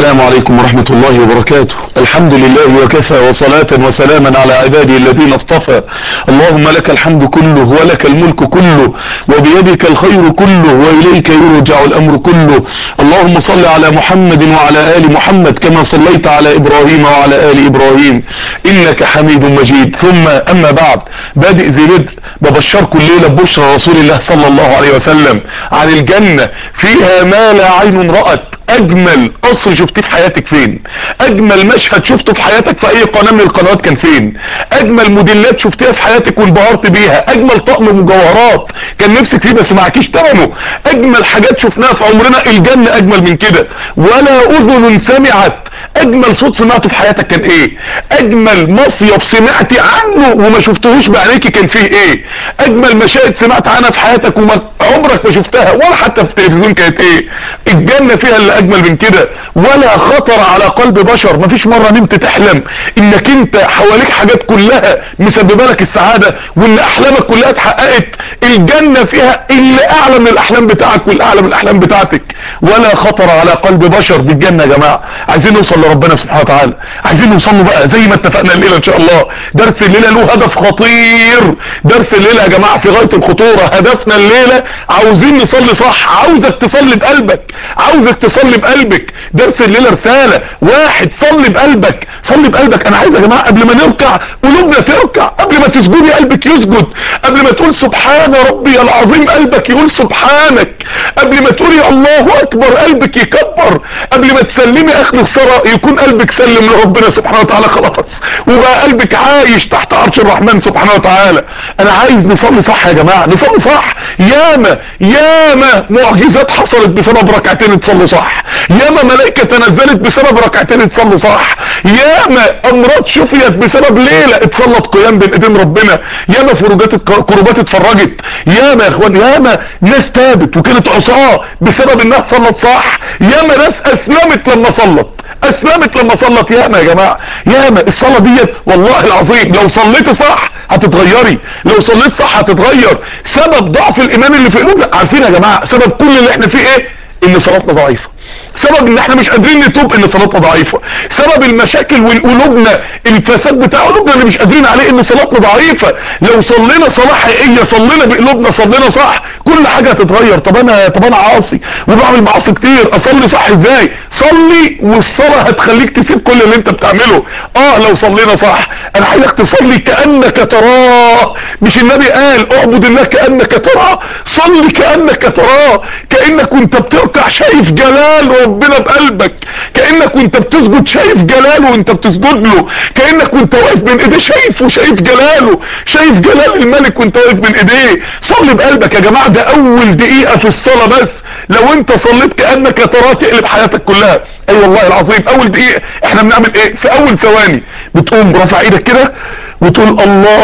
السلام عليكم ورحمة الله وبركاته الحمد لله وكفى وصلاة وسلاما على عباده الذين اصطفى اللهم لك الحمد كله ولك الملك كله وبيدك الخير كله وإليك يرجع الأمر كله اللهم صل على محمد وعلى آل محمد كما صليت على إبراهيم وعلى آل إبراهيم إنك حميد مجيد ثم أما بعد بادئ ذي بدء ببشركم الليلة ببشرى رسول الله صلى الله عليه وسلم عن الجنة فيها ما لا عين رأت اجمل قصر شفتيه في حياتك فين اجمل مشهد شفته في حياتك في اي قناة من القنوات كان فين اجمل موديلات شفتيها في حياتك وانبهرت بيها اجمل طقم مجوهرات كان نفسك فيه بس معكيش ثمنه اجمل حاجات شفناها في عمرنا الجنة اجمل من كده ولا اذن سمعت اجمل صوت سمعته في حياتك كان ايه اجمل مصيف سمعتي عنه وما شفتهوش بعينيكي كان فيه ايه اجمل مشاهد سمعت عنها في حياتك وما عمرك ما شفتها ولا حتى في التلفزيون كانت ايه الجنة فيها اللي اجمل من كده ولا خطر على قلب بشر مفيش مرة نمت تحلم انك انت حواليك حاجات كلها مسببه لك السعادة وان احلامك كلها اتحققت الجنة فيها اللي اعلى من الاحلام بتاعك والاعلى من الاحلام بتاعتك ولا خطر على قلب بشر بالجنة يا جماعة عايزين نوصل لربنا سبحانه وتعالى عايزين نوصل له بقى زي ما اتفقنا الليلة ان شاء الله درس الليلة له هدف خطير درس الليلة يا جماعة في غاية الخطورة هدفنا الليلة عاوزين نصلي صح عاوزك تصلي بقلبك عاوزك تصلي بقلبك درس الليلة رسالة واحد صلي بقلبك صلي بقلبك انا عايز يا جماعة قبل ما نركع قلوبنا تركع قبل ما تسجدي قلبك يسجد قبل ما تقول سبحان ربي العظيم قلبك يقول سبحانك قبل ما تقولي الله اكبر قلبك يكبر قبل ما تسلمي اخر الصلاة يكون قلبك سلم لربنا سبحانه وتعالى خلاص وبقى قلبك عايش تحت عرش الرحمن سبحانه وتعالى انا عايز نصلي صح يا جماعة نصلي صح ياما ياما معجزات حصلت بسبب ركعتين تصلوا صح ياما ملائكة تنزلت بسبب ركعتين تصلوا صح ياما امراض شفيت بسبب ليلة اتصلت قيام بين ايدين ربنا ياما فروجات كروبات اتفرجت ياما يا اخوان ياما ناس تابت وكانت عصاة بسبب انها صلت صح ياما ناس اسلمت لما صلت اسلمت لما صلت ياما يا جماعة ياما الصلاة ديت والله العظيم لو صليت صح هتتغيري لو صليت صح هتتغير سبب ضعف الايمان اللي في قلوبنا عارفين يا جماعة سبب كل اللي احنا فيه ايه ان صلاتنا ضعيفة سبب ان احنا مش قادرين نتوب ان صلاتنا ضعيفة سبب المشاكل والقلوبنا الفساد بتاع قلوبنا اللي مش قادرين عليه ان صلاتنا ضعيفة لو صلينا صلاة حقيقية صلينا بقلوبنا صلينا صح كل حاجة هتتغير طب انا طب انا عاصي وبعمل معاصي كتير اصلي صح ازاي صلي والصلاة هتخليك تسيب كل اللي انت بتعمله اه لو صلينا صح انا عايزك تصلي كأنك تراه مش النبي قال اعبد الله كأنك تراه صلي كأنك تراه كأنك وانت بتركع شايف جلال ربنا بقلبك كأنك وانت بتسجد شايف جلاله وانت بتسجد له كأنك وانت واقف بين ايديه شايفه شايف جلاله شايف جلال الملك وانت واقف بين ايديه صلي بقلبك يا جماعة ده اول دقيقة في الصلاة بس لو انت صليت كأنك تراه تقلب حياتك كلها اي أيوة والله العظيم اول دقيقة احنا بنعمل ايه في اول ثواني بتقوم رافع ايدك كده وتقول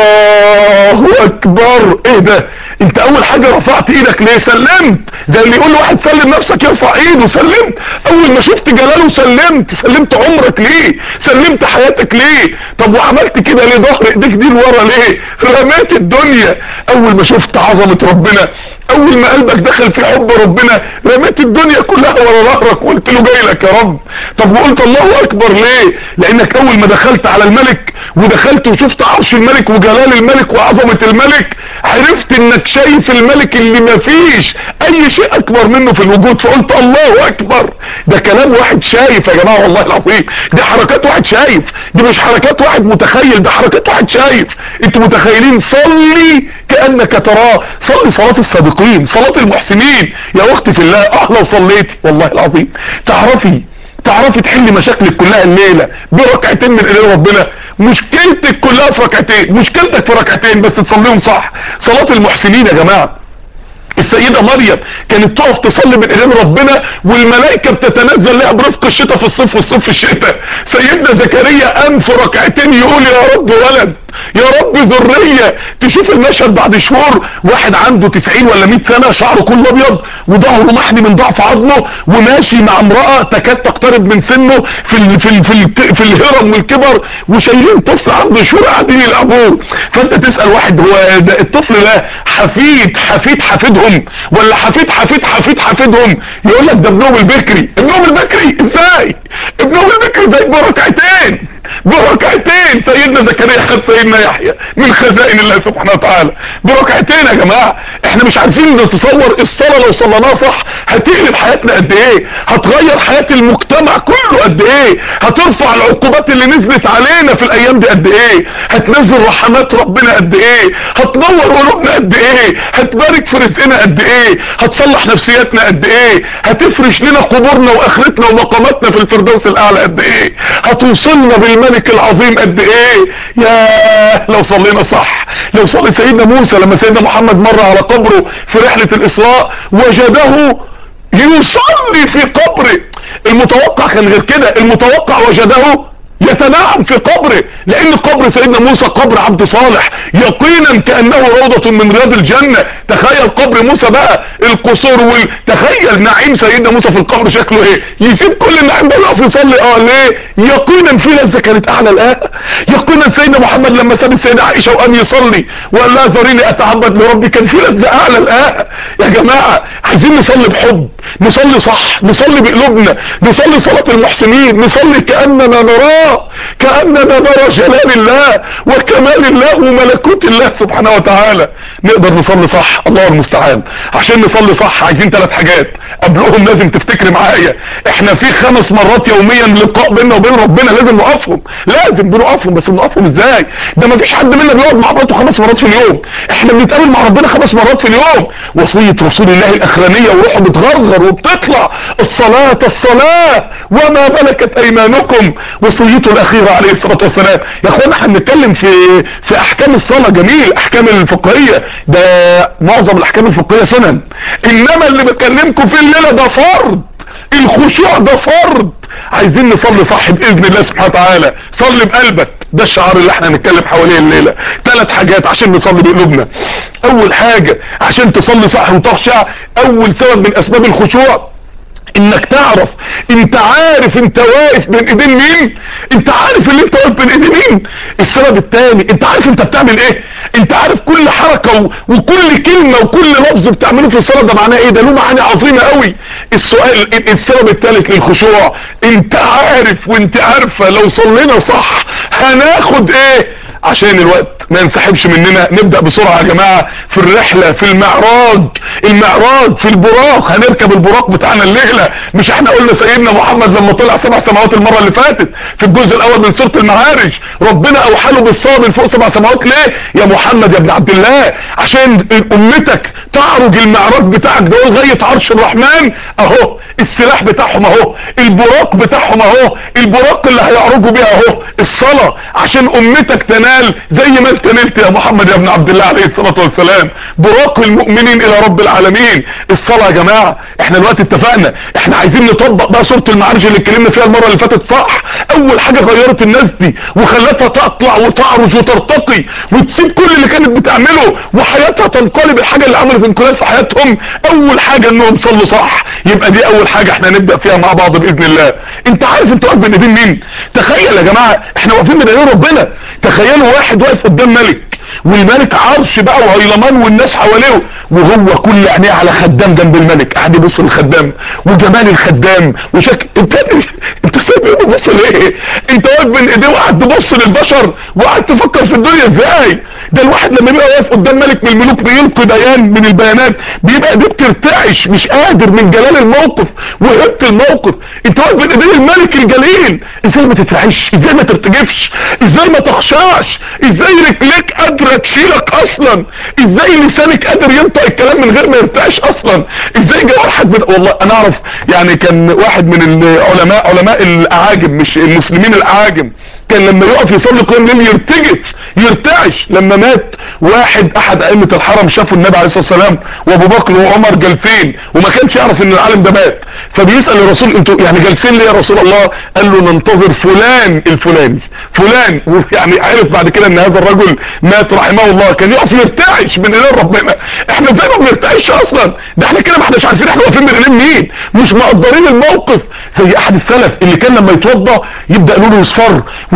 الله اكبر ايه ده انت اول حاجة رفعت ايدك ليه سلمت زي اللي يقول لواحد سلم نفسك يرفع ايده سلمت اول ما شفت جلاله سلمت سلمت عمرك ليه سلمت حياتك ليه طب وعملت كده ليه ظهر ايديك دي لورا ليه رميت الدنيا اول ما شفت عظمة ربنا اول ما قلبك دخل في حب ربنا رميت الدنيا كلها ورا ظهرك وقلت له جاي لك يا رب طب وقلت الله اكبر ليه لانك اول ما دخلت على الملك ودخلت وشفت عرش الملك وجلال الملك وعظمة الملك عرفت انك شايف الملك اللي ما فيش اي شيء اكبر منه في الوجود فقلت الله اكبر ده كلام واحد شايف يا جماعة والله العظيم دي حركات واحد شايف دي مش حركات واحد متخيل ده حركات واحد شايف انتوا متخيلين صلي كأنك تراه صلي صلاة السابقين صلاة المحسنين يا اختي في الله اه لو صليتي والله العظيم تعرفي تعرفي تحلي مشاكلك كلها الليلة بركعتين من ايدين ربنا مشكلتك كلها في ركعتين مشكلتك في ركعتين بس تصليهم صح صلاة المحسنين يا جماعة السيدة مريم كانت تقف تصلي من ايدين ربنا والملائكة بتتنزل لها برفق الشتاء في الصيف والصيف في الشتاء سيدنا زكريا قام في ركعتين يقول يا رب ولد يا رب ذرية تشوف المشهد بعد شهور واحد عنده 90 ولا 100 سنة شعره كله ابيض وظهره محني من ضعف عظمه وماشي مع امرأة تكاد تقترب من سنه في ال في ال في, ال في الهرم والكبر وشايلين طفل عنده شهور قاعدين يلعبوه فانت تسأل واحد هو ده الطفل ده حفيد حفيد حفيدهم ولا حفيد حفيد حفيد حفيدهم يقول لك ده ابنهم البكري ابنهم البكري ازاي ابن ابي بكر زيد بركعتين بركعتين سيدنا زكريا خد سيدنا يحيى من خزائن الله سبحانه وتعالى بركعتين يا جماعة احنا مش عارفين نتصور الصلاة لو صليناها صح هتقلب حياتنا قد ايه هتغير حياة المجتمع كله قد ايه هترفع العقوبات اللي نزلت علينا في الايام دي قد ايه هتنزل رحمات ربنا قد ايه هتنور قلوبنا قد ايه هتبارك في رزقنا قد ايه هتصلح نفسياتنا قد ايه هتفرش لنا قبورنا واخرتنا ومقاماتنا في الفردوس الاعلى قد ايه هتوصلنا بالملك العظيم قد ايه يا لو صلينا صح لو صلي سيدنا موسى لما سيدنا محمد مر على قبره في رحلة الاسراء وجده يصلي في قبره المتوقع كان غير كده المتوقع وجده يتنعم في قبره لان قبر سيدنا موسى قبر عبد صالح يقينا كأنه روضة من رياض الجنة تخيل قبر موسى بقى القصور وال... تخيل نعيم سيدنا موسى في القبر شكله ايه يسيب كل النعيم ده يقف يصلي اه ليه يقينا في لذة كانت اعلى الآن يقينا سيدنا محمد لما ساب السيدة عائشة وقام يصلي وقال لها ذريني اتعبد لربي كان في لذة اعلى الآن يا جماعة عايزين نصلي بحب نصلي صح نصلي بقلوبنا نصلي صلاة المحسنين نصلي كأننا نراه كأننا نرى جلال الله وكمال الله وملكوت الله سبحانه وتعالى نقدر نصلي صح الله المستعان عشان نصلي صح عايزين ثلاث حاجات قبلهم لازم تفتكر معايا احنا في خمس مرات يوميا لقاء بيننا وبين ربنا لازم نقفهم لازم بنقفهم بس بنقفهم ازاي ده ما فيش حد منا بيقعد مع مراته خمس مرات في اليوم احنا بنتقابل مع ربنا خمس مرات في اليوم وصية رسول الله الاخرانية وروحه بتغرغر وبتطلع الصلاة الصلاة وما ملكت ايمانكم وصيته الاخيرة عليه الصلاة والسلام يا اخوانا احنا بنتكلم في في احكام الصلاة جميل احكام الفقهية ده معظم الاحكام الفقهية سنن انما اللي بكلمكم في الليلة ده فرض الخشوع ده فرض عايزين نصلي صح باذن الله سبحانه وتعالى صلي بقلبك ده الشعار اللي احنا هنتكلم حواليه الليله ثلاث حاجات عشان نصلي بقلوبنا اول حاجه عشان تصلي صح وتخشع اول سبب من اسباب الخشوع انك تعرف انت عارف انت واقف بين ايدين مين انت عارف اللي انت واقف بين ايدين مين السبب الثاني انت عارف انت بتعمل ايه انت عارف كل حركة و... وكل كلمة وكل لفظ بتعمله في الصلاة ده معناه ايه ده له معاني عظيمة قوي السؤال السبب الثالث للخشوع انت عارف وانت عارفة لو صلينا صح هناخد ايه عشان الوقت ما ينسحبش مننا نبدأ بسرعة يا جماعة في الرحلة في المعراج المعراج في البراق هنركب البراق بتاعنا الليلة مش احنا قلنا سيدنا محمد لما طلع سبع سماوات المرة اللي فاتت في الجزء الاول من سورة المعارج ربنا اوحى له بالصلاة من فوق سبع سماوات ليه يا محمد يا ابن عبد الله عشان امتك تعرج المعراج بتاعك ده لغاية عرش الرحمن اهو السلاح بتاعهم اهو البراق بتاعهم اهو البراق اللي هيعرجوا بيها اهو الصلاة عشان امتك تنال زي ما انت نلت يا محمد يا ابن عبد الله عليه الصلاة والسلام براق المؤمنين الى رب العالمين الصلاة يا جماعة احنا دلوقتي اتفقنا احنا عايزين نطبق بقى سورة المعارج اللي اتكلمنا فيها المرة اللي فاتت صح اول حاجة غيرت الناس دي وخلتها تطلع وتعرج وترتقي وتسيب كل اللي كانت بتعمله وحياتها تنقلب الحاجة اللي عملت انقلاب في حياتهم اول حاجة انهم صلوا صح يبقى دي اول حاجة احنا هنبدأ فيها مع بعض باذن الله انت عارف انت واقف بين ايدين مين تخيل يا جماعة احنا واقفين بين ايدين ربنا تخيلوا واحد واقف قدام ملك والملك عرش بقى وهيلمان والناس حواليه وهو كل عينيه على خدام جنب الملك قاعد يبص للخدام وجمال الخدام وشكل انت انت سايب ايه بتبص ليه انت واقف بين ايديه وقاعد تبص للبشر وقاعد تفكر في الدنيا ازاي ده الواحد لما بيبقى واقف قدام ملك من الملوك بيلقي بيان من البيانات بيبقى ايديه بترتعش مش قادر من جلال الموقف وهبة الموقف انت واقف بين ايدين الملك الجليل ازاي ما تترعش ازاي ما ترتجفش ازاي ما تخشعش ازاي رجليك قادرة تشيلك اصلا ازاي لسانك قادر ينطق الكلام من غير ما يرتعش اصلا ازاي جوارحك بت... والله انا اعرف يعني كان واحد من العلماء علماء الاعاجم مش المسلمين الاعاجم كان لما يقف يصلي قيام ليل يرتجف يرتعش لما مات واحد احد ائمه الحرم شافوا النبي عليه الصلاه والسلام وابو بكر وعمر جالسين وما كانش يعرف ان العالم ده مات فبيسال الرسول انتوا يعني جالسين ليه يا رسول الله قال له ننتظر فلان الفلاني فلان ويعني عرف بعد كده ان هذا الرجل مات رحمه الله كان يقف يرتعش من ايدين ربنا احنا زي ما بنرتعش اصلا ده احنا كده ما احناش عارفين احنا واقفين بين ايدين مين مش مقدرين الموقف زي احد السلف اللي كان لما يتوضى يبدا لونه يصفر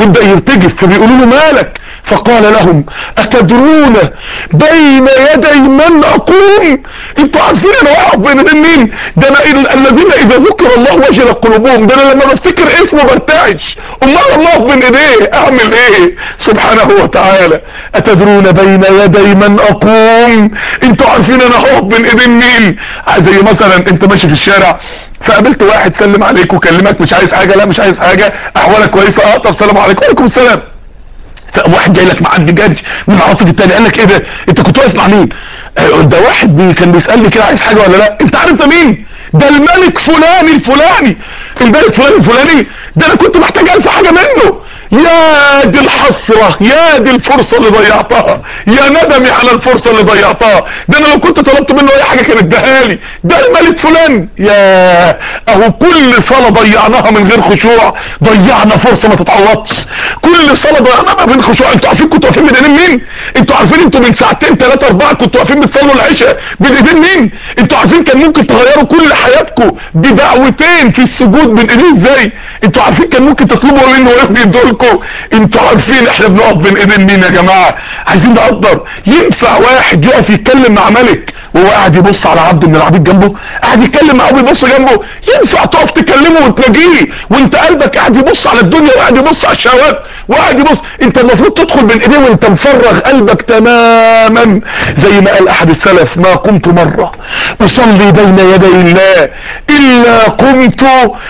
يبدأ يرتجف فبيقولوا له مالك فقال لهم اتدرون بين يدي من اقوم انتوا عارفين انا واقف بين ايدين مين ده انا ال- الذين اذا ذكر الله وجلت قلوبهم ده انا لما بفتكر اسمه برتعش امال الله بين ايديه اعمل ايه سبحانه وتعالى اتدرون بين يدي من اقوم انتوا عارفين انا هقف بين ايدين مين زي مثلا انت ماشي في الشارع فقابلت واحد سلم عليك وكلمك مش عايز حاجه لا مش عايز حاجه احوالك كويسه اه طب سلام عليكم وعليكم السلام واحد جاي لك معدي جري من العاصف التاني قال لك ايه ده انت كنت واقف مع مين آه، ده واحد بي كان بيسالني كده عايز حاجه ولا لا انت عارف ده مين ده الملك فلاني الفلاني الملك فلان الفلاني ده انا كنت محتاج الف حاجه منه يا دي الحسرة يا دي الفرصة اللي ضيعتها يا ندمي على الفرصة اللي ضيعتها ده انا لو كنت طلبت منه اي حاجة كانت اداها لي ده الملك فلان يا اهو كل صلاة ضيعناها من غير خشوع ضيعنا فرصة ما تتعوضش كل صلاة ضيعناها من غير خشوع انتوا عارفين كنتوا واقفين بين ايدين مين انتوا عارفين انتوا من ساعتين ثلاثة اربعة كنتوا واقفين بتصلوا العشاء بين ايدين مين انتوا عارفين كان ممكن تغيروا كل حياتكم بدعوتين في السجود بين ايديه ازاي انتوا عارفين كان ممكن تطلبوا منه ويرضي يدولكم انتوا عارفين احنا بنقف بين ايدين مين يا جماعة عايزين نقدر ينفع واحد يقف يتكلم مع ملك وهو قاعد يبص على عبد من العبيد جنبه قاعد يتكلم معاه ويبص جنبه ينفع تقف تكلمه وتناجيه وانت قلبك قاعد يبص على الدنيا وقاعد يبص على الشهوات وقاعد يبص انت المفروض تدخل بين ايديه وانت مفرغ قلبك تماما زي ما قال احد السلف ما قمت مرة اصلي بين يدي الله الا قمت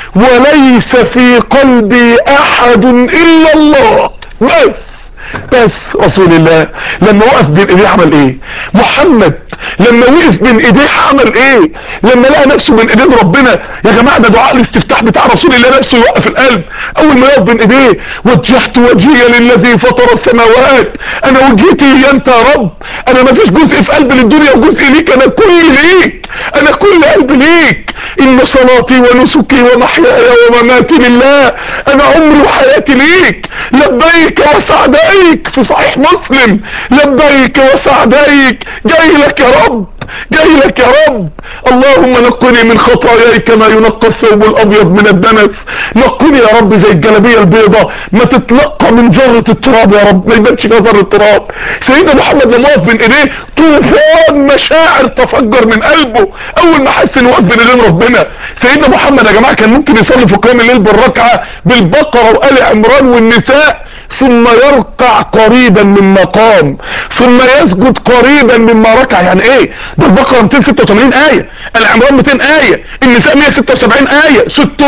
وليس في قلبي احد الا الله بس بس رسول الله لما وقف بين ايديه عمل ايه محمد لما وقف بين ايديه عمل ايه لما لقى نفسه بين ايدين ربنا يا جماعه ده دعاء الاستفتاح بتاع رسول الله نفسه يوقف القلب اول ما يقف بين ايديه وجهت وجهي للذي فطر السماوات انا وجهتي انت يا رب انا ما فيش جزء في قلبي للدنيا وجزء ليك انا كل ليك انا كل قلب ليك ان صلاتي ونسكي ومحياي ومماتي لله انا عمري وحياتي ليك لبيك وسعديك في صحيح مسلم لبيك وسعديك جاي لك يا رب جاي لك يا رب اللهم نقني من خطاياي كما ينقى الثوب الابيض من الدنس نقني يا رب زي الجلابيه البيضاء ما تتلقى من ذره التراب يا رب ما يبانش فيها ذره تراب سيدنا محمد لما وقف بين ايديه طوفان مشاعر تفجر من قلبه اول ما حس انه واقف بين ايدين ربنا سيدنا محمد يا جماعه كان ممكن يصلي في قيام الليل بالركعه بالبقره وال عمران والنساء ثم يركع قريبا من مقام ثم يسجد قريبا مما ركع يعني ايه ده البقرة 286 آية العمران 200 آية النساء 176 آية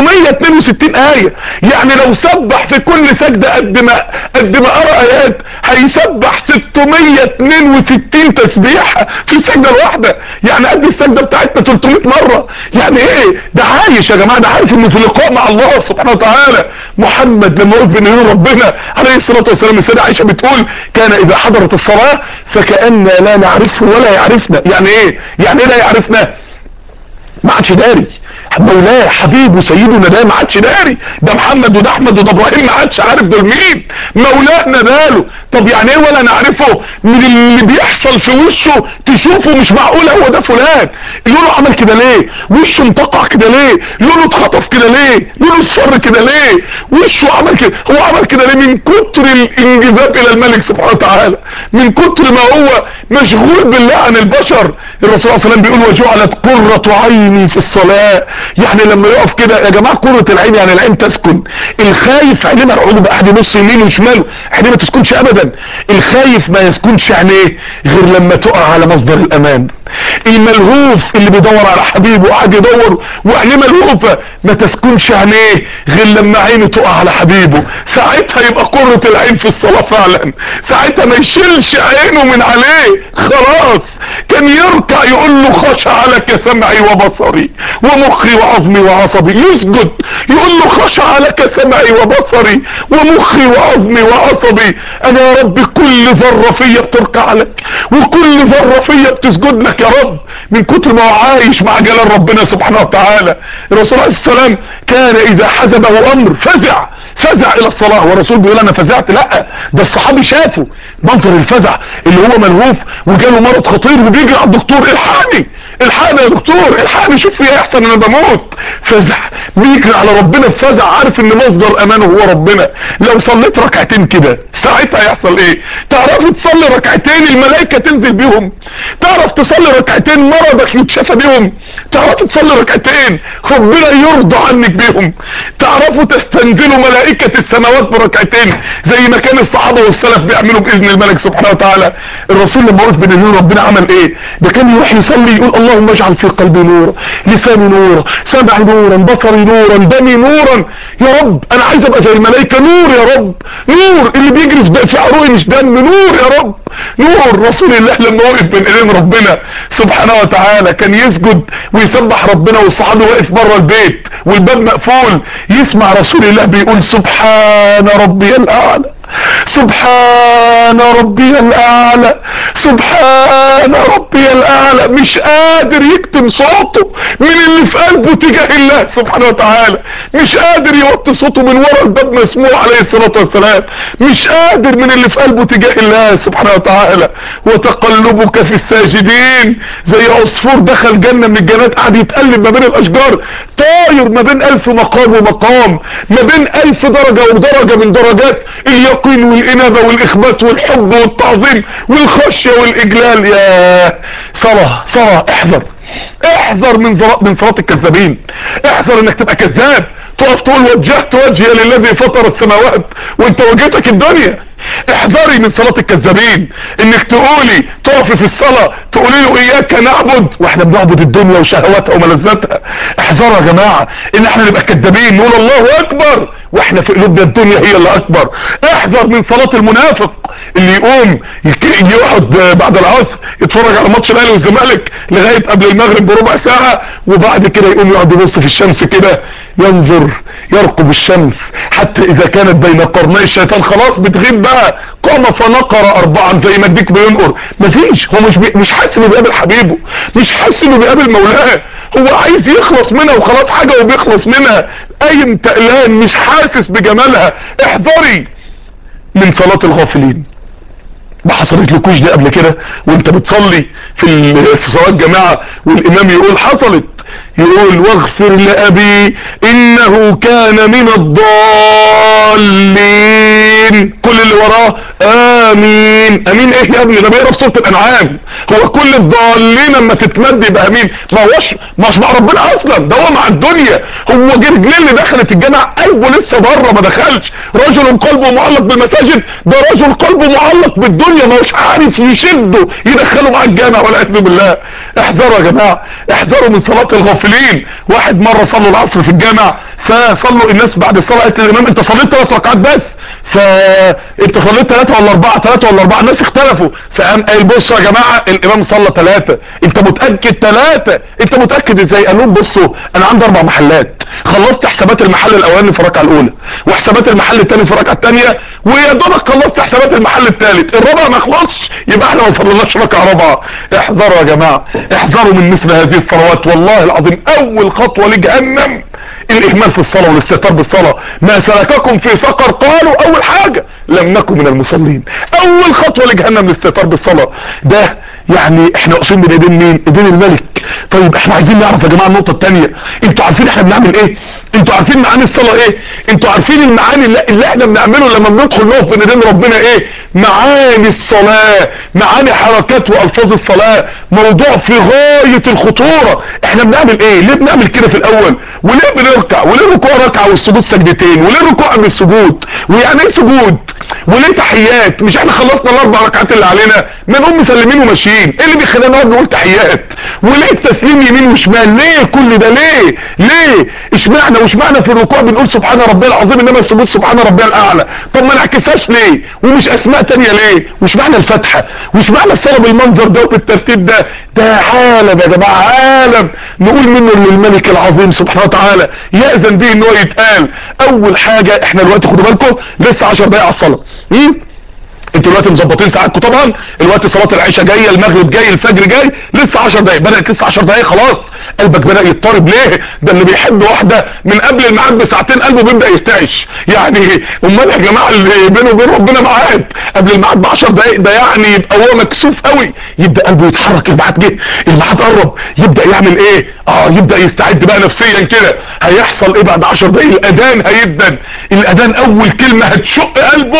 662 آية يعني لو سبح في كل سجدة قد ما قد ما قرأ آيات هيسبح 662 تسبيحة في السجدة الواحدة يعني قد السجدة بتاعتنا 300 مرة يعني ايه ده عايش يا جماعة ده عارف انه في لقاء مع الله سبحانه وتعالى محمد لما وقف بين يدين ربنا عليه الصلاة والسلام السيدة عائشة بتقول كان اذا حضرت الصلاة فكأن لا نعرفه ولا يعرفنا يعني ايه يعني ايه لا يعرفنا ما عادش داري مولاه حبيبه سيدنا ده ما عادش داري ده محمد وده احمد وده ابراهيم ما عادش عارف دول مين مولانا باله طب يعني ايه ولا نعرفه من اللي بيحصل في وشه تشوفه مش معقول هو ده فلان لونه عمل كده ليه وشه مطقع كده ليه لونه اتخطف كده ليه لونه اصفر كده ليه وشه عمل كده هو عمل كده ليه من كتر الانجذاب الى الملك سبحانه وتعالى من كتر ما هو مشغول بالله عن البشر الرسول صلى الله عليه وسلم بيقول وجعلت قرة عيني في الصلاة يعني لما يقف كده يا جماعة قرة العين يعني العين تسكن الخايف عينيه مرعوبة بقى قاعد يبص يمين وشماله عينيه ما تسكنش ابدا الخايف ما يسكنش عينيه غير لما تقع على مصدر الامان الملهوف اللي بيدور على حبيبه وقاعد يدور وعينيه ملهوفة ما تسكنش عينيه غير لما عينه تقع على حبيبه ساعتها يبقى قرة العين في الصلاة فعلا ساعتها ما يشيلش عينه من عليه خلاص كان يركع يقول له خشع لك سمعي وبصري ومخي وعظمي وعصبي يسجد يقول له خشع لك سمعي وبصري ومخي وعظمي وعصبي انا يا رب كل ذرة فيا بتركع لك وكل ذرة فيا بتسجد لك يا رب من كتر ما هو عايش مع جلال ربنا سبحانه وتعالى الرسول عليه السلام كان اذا حزبه امر فزع فزع الى الصلاة والرسول بيقول انا فزعت لا ده الصحابي شافه منظر الفزع اللي هو ملهوف وجاله مرض خطير بيجري على الدكتور الحقني الحقني يا دكتور الحقني شوف في ايه احسن انا بموت فزع بيجري على ربنا بفزع عارف ان مصدر امانه هو ربنا لو صليت ركعتين كده ساعتها هيحصل ايه تعرف تصلي ركعتين الملائكة تنزل بيهم تعرف تصلي ركعتين مرضك يتشفى بيهم تعرف تصلي ركعتين ربنا يرضى عنك بيهم تعرفوا تستنزلوا ملائكة السماوات بركعتين زي ما كان الصحابة والسلف بيعملوا باذن الملك سبحانه وتعالى الرسول لما وقف بين النور ربنا عمل ايه ده كان يروح يصلي يقول اللهم اجعل في قلبي نورا لساني نورا سمعي نورا بصري نورا دمي نورا يا رب انا عايز ابقى زي الملائكة نور يا رب نور اللي بيجري في في عروقي مش دم نور يا رب نور رسول الله لما وقف بين ايدين ربنا سبحانه وتعالى كان يسجد ويسبح ربنا والصحابي واقف بره البيت والباب مقفول يسمع رسول الله بيقول سبحان ربي الاعلى سبحان ربي الاعلى سبحان ربي الاعلى مش قادر يكتم صوته من اللي في قلبه تجاه الله سبحانه وتعالى مش قادر يوطي صوته من ورا الباب مسموع عليه الصلاة والسلام مش قادر من اللي في قلبه تجاه الله سبحانه وتعالى وتقلبك في الساجدين زي عصفور دخل جنة من الجنات قاعد يتقلب ما بين الاشجار طاير ما بين الف مقام ومقام ما بين الف درجة ودرجة من درجات اليقين والانابة والاخبات والحب والتعظيم والخشية والاجلال يا صلاة صلاة احذر احذر من زر... من صلاة الكذابين احذر انك تبقى كذاب تقف تقول وجهت وجهي للذي فطر السماوات وانت وجهتك الدنيا احذري من صلاة الكذابين انك تقولي تقفي في الصلاة تقولي له اياك نعبد واحنا بنعبد الدنيا وشهواتها وملذاتها احذروا يا جماعة ان احنا نبقى كذابين نقول الله اكبر واحنا في قلوبنا الدنيا هي اللي اكبر احذر من صلاة المنافق اللي يقوم يقعد بعد العصر يتفرج على ماتش الاهلي والزمالك لغاية قبل المغرب بربع ساعة وبعد كده يقوم يقعد يبص في الشمس كده ينظر يرقب الشمس حتى اذا كانت بين قرني الشيطان خلاص بتغيب بقى قام فنقر اربعا زي ما الديك بينقر مفيش هو مش بي مش حاسس انه بيقابل حبيبه مش حاسس انه بيقابل مولاه هو عايز يخلص منها وخلاص حاجة وبيخلص منها قايم تقلان مش حاسس بجمالها احذري من صلاة الغافلين ما حصلت لكوش دي قبل كده وانت بتصلي في في صلاه الجماعه والامام يقول حصلت يقول واغفر لابي انه كان من الضالين كل اللي وراه امين امين ايه يا ابني ده بيقرا في سوره الانعام هو كل الضالين اما تتمد يبقى امين ما هوش مش مع ربنا اصلا ده هو مع الدنيا هو رجلين اللي دخلت الجامع قلبه لسه بره ما دخلش رجل قلبه معلق بالمساجد ده رجل قلبه معلق بالدنيا ما هوش عارف يشده يدخله مع الجامع والعياذ بالله احذروا يا جماعه احذروا من صلاه الغافلين واحد مره صلوا العصر في الجامع فصلوا الناس بعد الصلاه قالت للامام انت صليت ثلاث ركعات بس فانت صليت ثلاثة ولا اربعة ثلاثة ولا اربعة الناس اختلفوا فقام قال بصوا يا جماعة الامام صلى ثلاثة انت متأكد ثلاثة انت متأكد ازاي قال لهم بصوا انا عندي اربع محلات خلصت حسابات المحل الاولاني في الركعة الاولى وحسابات المحل الثاني في الركعة الثانية ويا دوبك خلصت حسابات المحل الثالث الرابع ما خلصش يبقى احنا ما صليناش ركعة رابعة احذروا يا جماعة احذروا من مثل هذه الصلوات والله العظيم اول خطوة لجهنم الاهمال في الصلاة والاستهتار بالصلاة ما سلككم في سقر قالوا اول حاجة لم نكن من المصلين اول خطوة لجهنم الاستهتار بالصلاة ده يعني احنا واقفين من ايدين مين ايدين الملك طيب احنا عايزين نعرف يا جماعة النقطة التانية انتوا عارفين احنا بنعمل ايه انتوا عارفين معاني الصلاة ايه انتوا عارفين المعاني اللي, اللي احنا بنعمله لما بندخل نقف بين ايدين ربنا ايه معاني الصلاة معاني حركات والفاظ الصلاة موضوع في غاية الخطورة احنا بنعمل ايه ليه بنعمل كده في الاول وليه بنركع وليه الركوع ركعة والسجود سجدتين وليه الركوع قبل السجود ويعني ايه سجود وليه تحيات مش احنا خلصنا الاربع ركعات اللي علينا ما نقوم مسلمين وماشيين ايه اللي بيخلينا نقعد نقول تحيات وليه التسليم يمين وشمال ليه كل ده ليه ليه اشمعنى واشمعنى في الركوع بنقول سبحان ربي العظيم انما السجود سبحان ربي الاعلى طب ما نعكسهاش ليه ومش اسماء تانية ليه واشمعنى الفتحة واشمعنى الصلاة بالمنظر ده وبالترتيب ده ده عالم يا جماعة عالم نقول منه للملك العظيم سبحانه وتعالى يأذن به ان هو يتقال اول حاجة احنا دلوقتي خدوا بالكم لسه 10 دقايق على الصلاة انتوا دلوقتي مظبطين ساعاتكم طبعا الوقت صلاه العشاء جايه المغرب جاي الفجر جاي لسه 10 دقايق بدات لسه 10 دقايق خلاص قلبك بدا يضطرب ليه ده اللي بيحب واحده من قبل الميعاد بساعتين قلبه بيبدا يرتعش يعني امال يا جماعه اللي بينه وبين ربنا ميعاد قبل الميعاد ب 10 دقايق ده يعني يبقى هو مكسوف قوي يبدا قلبه يتحرك الميعاد جه الميعاد قرب يبدا يعمل ايه اه يبدا يستعد بقى نفسيا كده هيحصل ايه بعد 10 دقايق الاذان هيدن الاذان اول كلمه هتشق قلبه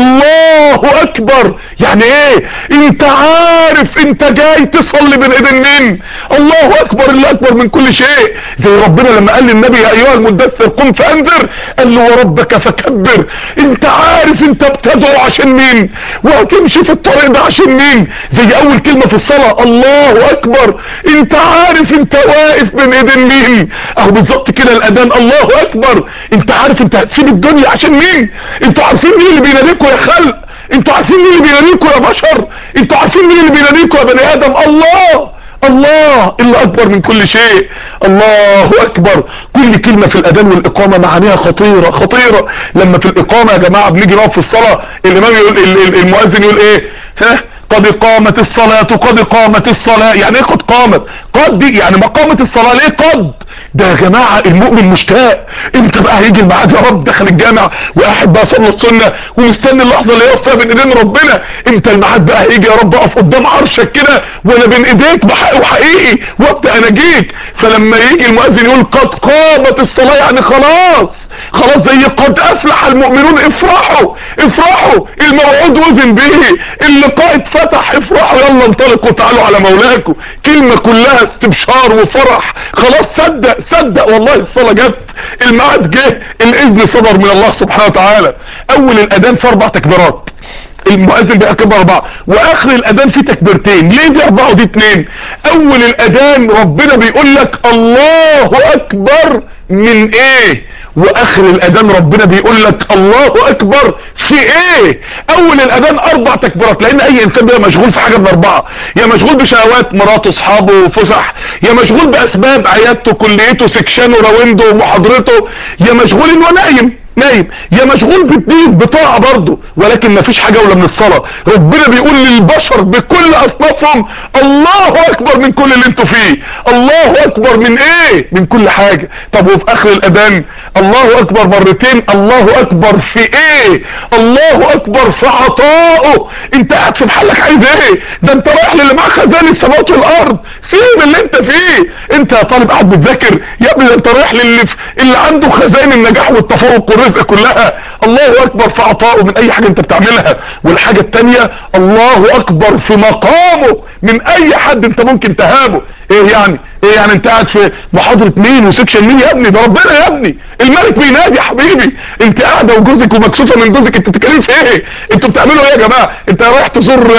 الله اكبر يعني ايه انت عارف انت جاي تصلي بين ايدين مين الله اكبر اللي اكبر من كل شيء زي ربنا لما قال للنبي يا ايها المدثر قم فانذر قال له وربك فكبر انت عارف انت بتدعو عشان مين وهتمشي في الطريق ده عشان مين زي اول كلمة في الصلاة الله اكبر انت عارف انت واقف بين ايدين مين اهو بالظبط كده الاذان الله اكبر انت عارف انت هتسيب الدنيا عشان مين انتوا عارفين مين اللي بيناديكوا يا خلق انتوا عارفين مين اللي بيناديكوا يا بشر انتوا عارفين مين اللي بيناديكوا يا بني ادم الله الله اللي اكبر من كل شيء الله اكبر كل كلمة في الاذان والاقامة معانيها خطيرة خطيرة لما في الاقامة يا جماعة بنيجي نقف في الصلاة الامام يقول المؤذن يقول ايه ها قد قامت الصلاة قد قامت الصلاة يعني ايه قد قامت قد دي يعني ما قامت الصلاة ليه قد ده يا جماعة المؤمن مشتاق امتى بقى هيجي الميعاد يا رب دخل الجامع وقاعد بقى صلى السنة ومستني اللحظة اللي يقف فيها بين ايدين ربنا امتى الميعاد بقى هيجي يا رب اقف قدام عرشك كده وانا بين ايديك بحق وحقيقي وابدا اناجيك فلما يجي المؤذن يقول قد قامت الصلاة يعني خلاص خلاص زي قد افلح المؤمنون افرحوا افرحوا الموعود وزن به اللقاء اتفتح افرحوا يلا انطلقوا تعالوا على مولاكم كلمة كلها استبشار وفرح خلاص صدق صدق والله الصلاة جت الميعاد جه الاذن صدر من الله سبحانه وتعالى اول الاذان في اربع تكبيرات المؤذن بيكبر اربعة واخر الاذان فيه تكبيرتين ليه دي اربعة ودي اتنين اول الاذان ربنا بيقول لك الله اكبر من ايه واخر الاذان ربنا بيقول لك الله اكبر في ايه اول الاذان اربع تكبيرات لان اي انسان بيبقى مشغول في حاجه من اربعه يا مشغول بشهوات مراته اصحابه فسح يا مشغول باسباب عيادته كليته سكشنه راونده محاضرته يا مشغول انه نايم نايم يا مشغول بالدين بطاعة برضه ولكن مفيش حاجة ولا من الصلاة ربنا بيقول للبشر بكل اصنافهم الله اكبر من كل اللي انتوا فيه الله اكبر من ايه من كل حاجة طب وفي اخر الاذان الله اكبر مرتين الله اكبر في ايه الله اكبر في عطائه انت قاعد في محلك عايز ايه ده انت رايح للي معاه خزان السماوات والارض سيب اللي انت فيه انت يا طالب قاعد بتذاكر يا ابني ده انت رايح للي اللي عنده خزائن النجاح والتفوق والرزق كلها الله اكبر في عطائه من اي حاجة انت بتعملها والحاجة التانية الله اكبر في مقامه من اي حد انت ممكن تهابه ايه يعني ايه يعني انت قاعد في محاضرة مين وسكشن مين يا ابني ده ربنا يا ابني الملك بينادي يا حبيبي انت قاعدة وجوزك ومكسوفة من جوزك انت بتتكلم في ايه انتوا بتعملوا ايه يا جماعة انت رايح تزور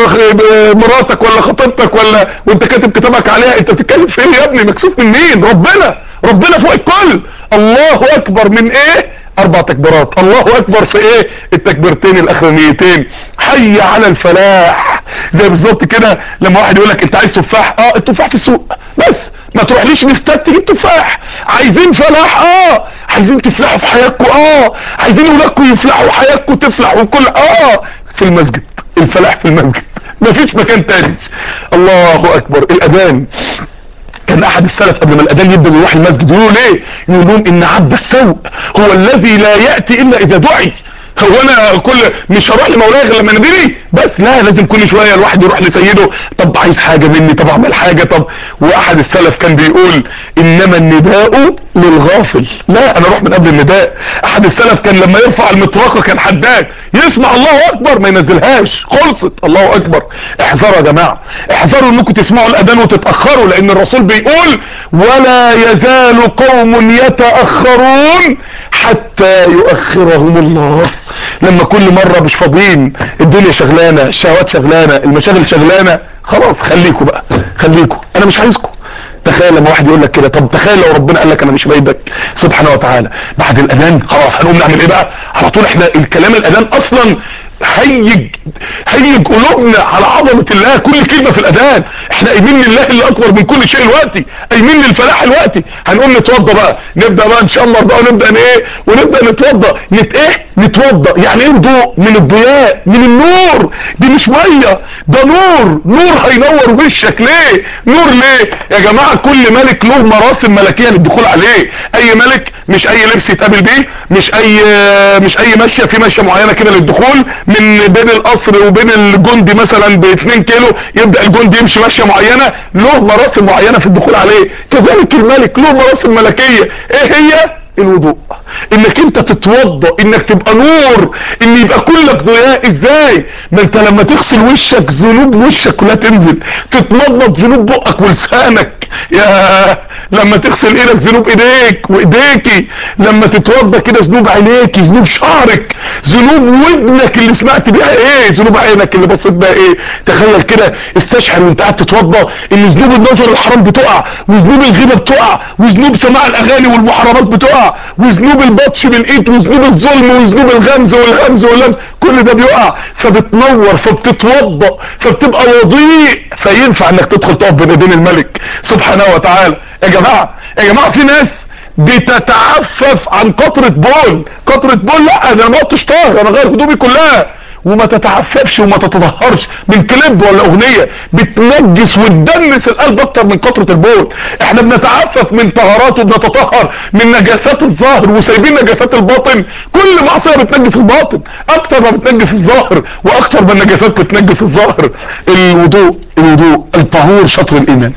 مراتك ولا خطيبتك ولا وانت كاتب كتابك عليها انت بتتكلم في ايه يا ابني مكسوف من مين ربنا ربنا فوق الكل الله اكبر من ايه اربع تكبيرات الله اكبر في ايه التكبيرتين الاخرانيتين حي على الفلاح زي بالظبط كده لما واحد يقول لك انت عايز تفاح اه التفاح في السوق بس ما تروحليش نستات تجيب تفاح عايزين فلاح اه عايزين تفلحوا في حياتكم اه عايزين ولادكم يفلحوا حياتكم تفلح وكل اه في المسجد الفلاح في المسجد مفيش مكان تاني الله اكبر الاذان كان احد السلف قبل ما الاذان يبدا يروح المسجد يقولوا ليه يقول لهم ان عبد السوء هو الذي لا ياتي الا اذا دعي هو انا كل مش هروح لمولاي غير لما يناديني بس لا لازم كل شويه الواحد يروح لسيده طب عايز حاجه مني طب اعمل حاجه طب واحد السلف كان بيقول انما النداء للغافل لا انا اروح من قبل النداء احد السلف كان لما يرفع المطرقه كان حداد يسمع الله اكبر ما ينزلهاش خلصت الله اكبر احذروا يا جماعه احذروا انكم تسمعوا الاذان وتتاخروا لان الرسول بيقول ولا يزال قوم يتاخرون حتى يؤخرهم الله لما كل مرة مش فاضيين الدنيا شغلانة الشهوات شغلانة المشاغل شغلانة خلاص خليكوا بقى خليكوا انا مش عايزكم تخيل لما واحد يقول لك كده طب تخيل لو ربنا قال لك انا مش بايدك سبحانه وتعالى بعد الاذان خلاص هنقوم نعمل ايه بقى على طول احنا الكلام الاذان اصلا هيج هيج قلوبنا على عظمة الله كل كلمة في الاذان احنا قايمين لله اللي اكبر من كل شيء الوقتي قايمين للفلاح الوقتي هنقوم نتوضى بقى نبدأ بقى ان شاء الله بقى ونبدأ ايه ونبدا نتوضا نت ايه نتوضا يعني ايه ضوء من الضياء من النور دي مش ميه ده نور نور هينور وشك ليه نور ليه يا جماعه كل ملك له مراسم ملكيه للدخول عليه اي ملك مش اي لبس يتقابل بيه مش اي مش اي ماشيه في ماشيه معينه كده للدخول من بين القصر وبين الجندي مثلا ب 2 كيلو يبدا الجندي يمشي ماشيه معينه له مراسم معينه في الدخول عليه كذلك الملك له مراسم ملكيه ايه هي الوضوء انك انت تتوضا انك تبقى نور ان يبقى كلك ضياء ازاي ما انت لما تغسل وشك ذنوب وشك كلها تنزل تتمضمض ذنوب بقك ولسانك يا لما تغسل ايدك ذنوب ايديك وايديكي لما تتوضا كده ذنوب عينيكي ذنوب شعرك ذنوب ودنك اللي سمعت بيها ايه ذنوب عينك اللي بصيت بيها ايه تخيل كده استشعر وانت قاعد تتوضا ان ذنوب النظر الحرام بتقع وذنوب الغيبه بتقع وذنوب سماع الاغاني والمحرمات بتقع وذنوب البطش بالايد وذنوب الظلم وذنوب الغمز والهمز واللمز كل ده بيقع فبتنور فبتتوضا فبتبقى وضيء فينفع انك تدخل تقف بين ايدين الملك سبحانه وتعالى يا جماعه يا جماعه في ناس بتتعفف عن قطرة بول قطرة بول لا انا ما قلتش طاهر انا غير هدومي كلها وما تتعففش وما تتطهرش من كليب ولا اغنية بتنجس وتدنس القلب اكتر من قطرة البول احنا بنتعفف من طهارات وبنتطهر من نجاسات الظاهر وسايبين نجاسات الباطن كل معصية بتنجس الباطن اكتر ما بتنجس الظاهر واكتر ما النجاسات بتنجس الظاهر الوضوء الوضوء الطهور شطر الايمان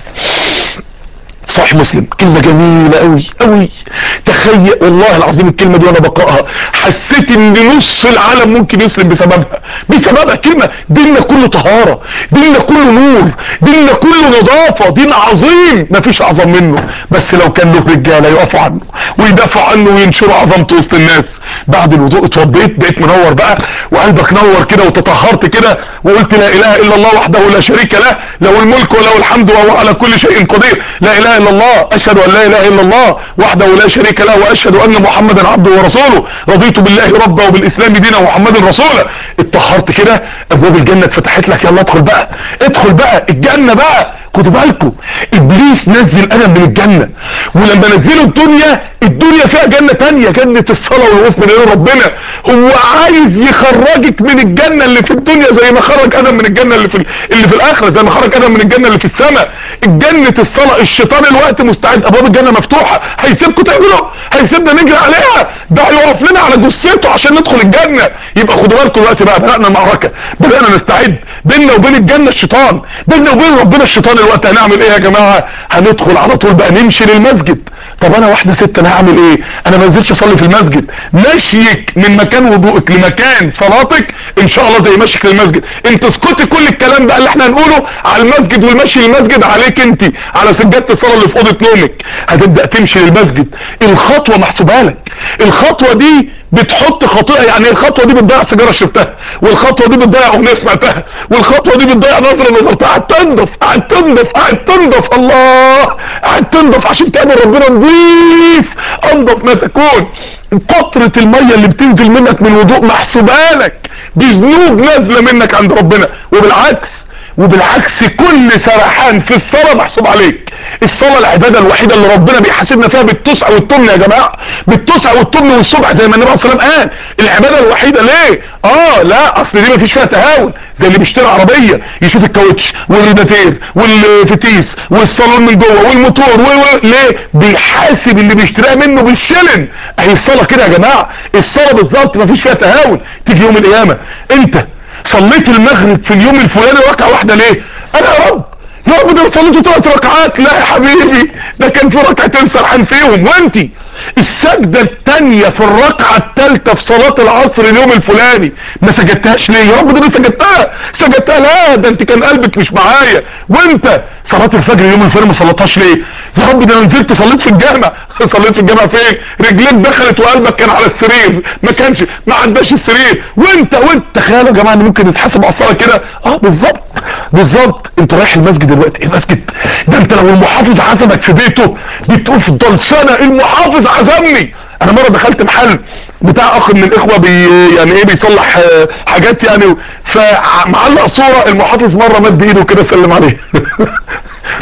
صحيح مسلم كلمة جميلة قوي قوي تخيل والله العظيم الكلمة دي وانا بقرأها حسيت ان نص العالم ممكن يسلم بسببها بسببها كلمة ديننا كله طهارة ديننا كله نور ديننا كله نظافة دين عظيم مفيش اعظم منه بس لو كان له رجالة يقفوا عنه ويدافعوا عنه وينشروا عظمته وسط الناس بعد الوضوء اتوضيت بقيت منور بقى وقلبك نور كده وتطهرت كده وقلت لا اله الا الله وحده لا شريك له له الملك وله الحمد وهو على كل شيء قدير لا اله الا الله اشهد ان لا اله الا الله وحده لا شريك له واشهد ان محمدا عبده ورسوله رضيت بالله ربا وبالاسلام دينا ومحمد رسولا اتطهرت كده ابواب الجنه اتفتحت لك يلا ادخل بقى ادخل بقى الجنه بقى خدوا بالكم ابليس نزل ادم من الجنه ولما نزله الدنيا الدنيا فيها جنه تانية جنه الصلاه والوقوف من ايد ربنا هو عايز يخرجك من الجنه اللي في الدنيا زي ما خرج ادم من الجنه اللي في اللي في الاخره زي ما خرج ادم من الجنه اللي في السماء الجنه الصلاه الشيطان الوقت مستعد ابواب الجنه مفتوحه هيسيبكم تعملوا هيسيبنا نجري عليها ده هيقف لنا على جثته عشان ندخل الجنه يبقى خدوا بالكم دلوقتي بقى بدانا المعركه بدانا نستعد بيننا وبين الجنه الشيطان بيننا وبين ربنا الشيطان الوقت هنعمل ايه يا جماعه هندخل على طول بقى نمشي للمسجد طب انا واحده ست انا هعمل ايه انا ما انزلش اصلي في المسجد مشيك من مكان وضوءك لمكان صلاتك ان شاء الله زي مشيك للمسجد انت اسكتي كل الكلام بقى اللي احنا هنقوله على المسجد والمشي للمسجد عليك انت على سجاده الصلاه اللي في اوضه نومك هتبدا تمشي للمسجد الخطوه محسوبه لك الخطوه دي بتحط خطيئه يعني الخطوه دي بتضيع سيجاره شربتها والخطوه دي بتضيع اغنيه سمعتها والخطوه دي بتضيع نظره نظرتها قاعد تنضف قاعد تنضف قاعد تنضف الله قاعد تنضف عشان تقابل ربنا نظيف انضف ما تكون قطرة المية اللي بتنزل منك من وضوء محسوبة لك بذنوب نازلة منك عند ربنا وبالعكس وبالعكس كل سرحان في الصلاة محسوب عليك الصلاة العبادة الوحيدة اللي ربنا بيحاسبنا فيها بالتسع والتمن يا جماعة بالتسع والتمن والسبع زي ما النبي صلى الله عليه وسلم قال العبادة الوحيدة ليه اه لا اصل دي مفيش فيها تهاون زي اللي بيشتري عربية يشوف الكاوتش والريداتير والفتيس والصالون من جوه والموتور و... و... ليه بيحاسب اللي بيشتريها منه بالشلن اهي الصلاة كده يا جماعة الصلاة بالظبط مفيش فيها تهاون تيجي يوم القيامة انت صليت المغرب في اليوم الفلاني ركعه واحده ليه انا يا رب يا رب ده صليت ثلاث ركعات لا يا حبيبي ده كان في ركعتين سرحان فيهم وانتي السجدة التانية في الركعة التالتة في صلاة العصر اليوم الفلاني ما سجدتهاش ليه يا رب ده انا سجدتها سجدتها لا ده انت كان قلبك مش معايا وانت صلاة الفجر اليوم الفلاني ما صليتهاش ليه يا رب ده انا نزلت صليت في الجامع صليت في الجامع فين رجليك دخلت وقلبك كان على السرير ما كانش ما عداش السرير وانت وانت تخيلوا يا جماعه ان ممكن نتحاسب على الصلاه كده اه بالظبط بالظبط انت رايح المسجد دلوقتي المسجد ده انت لو المحافظ عزمك في بيته بتفضل سنه المحافظ عزمني انا مره دخلت محل بتاع اخ من الاخوه بي يعني ايه بيصلح حاجات يعني فمعلق صوره المحافظ مره مد ايده كده سلم عليه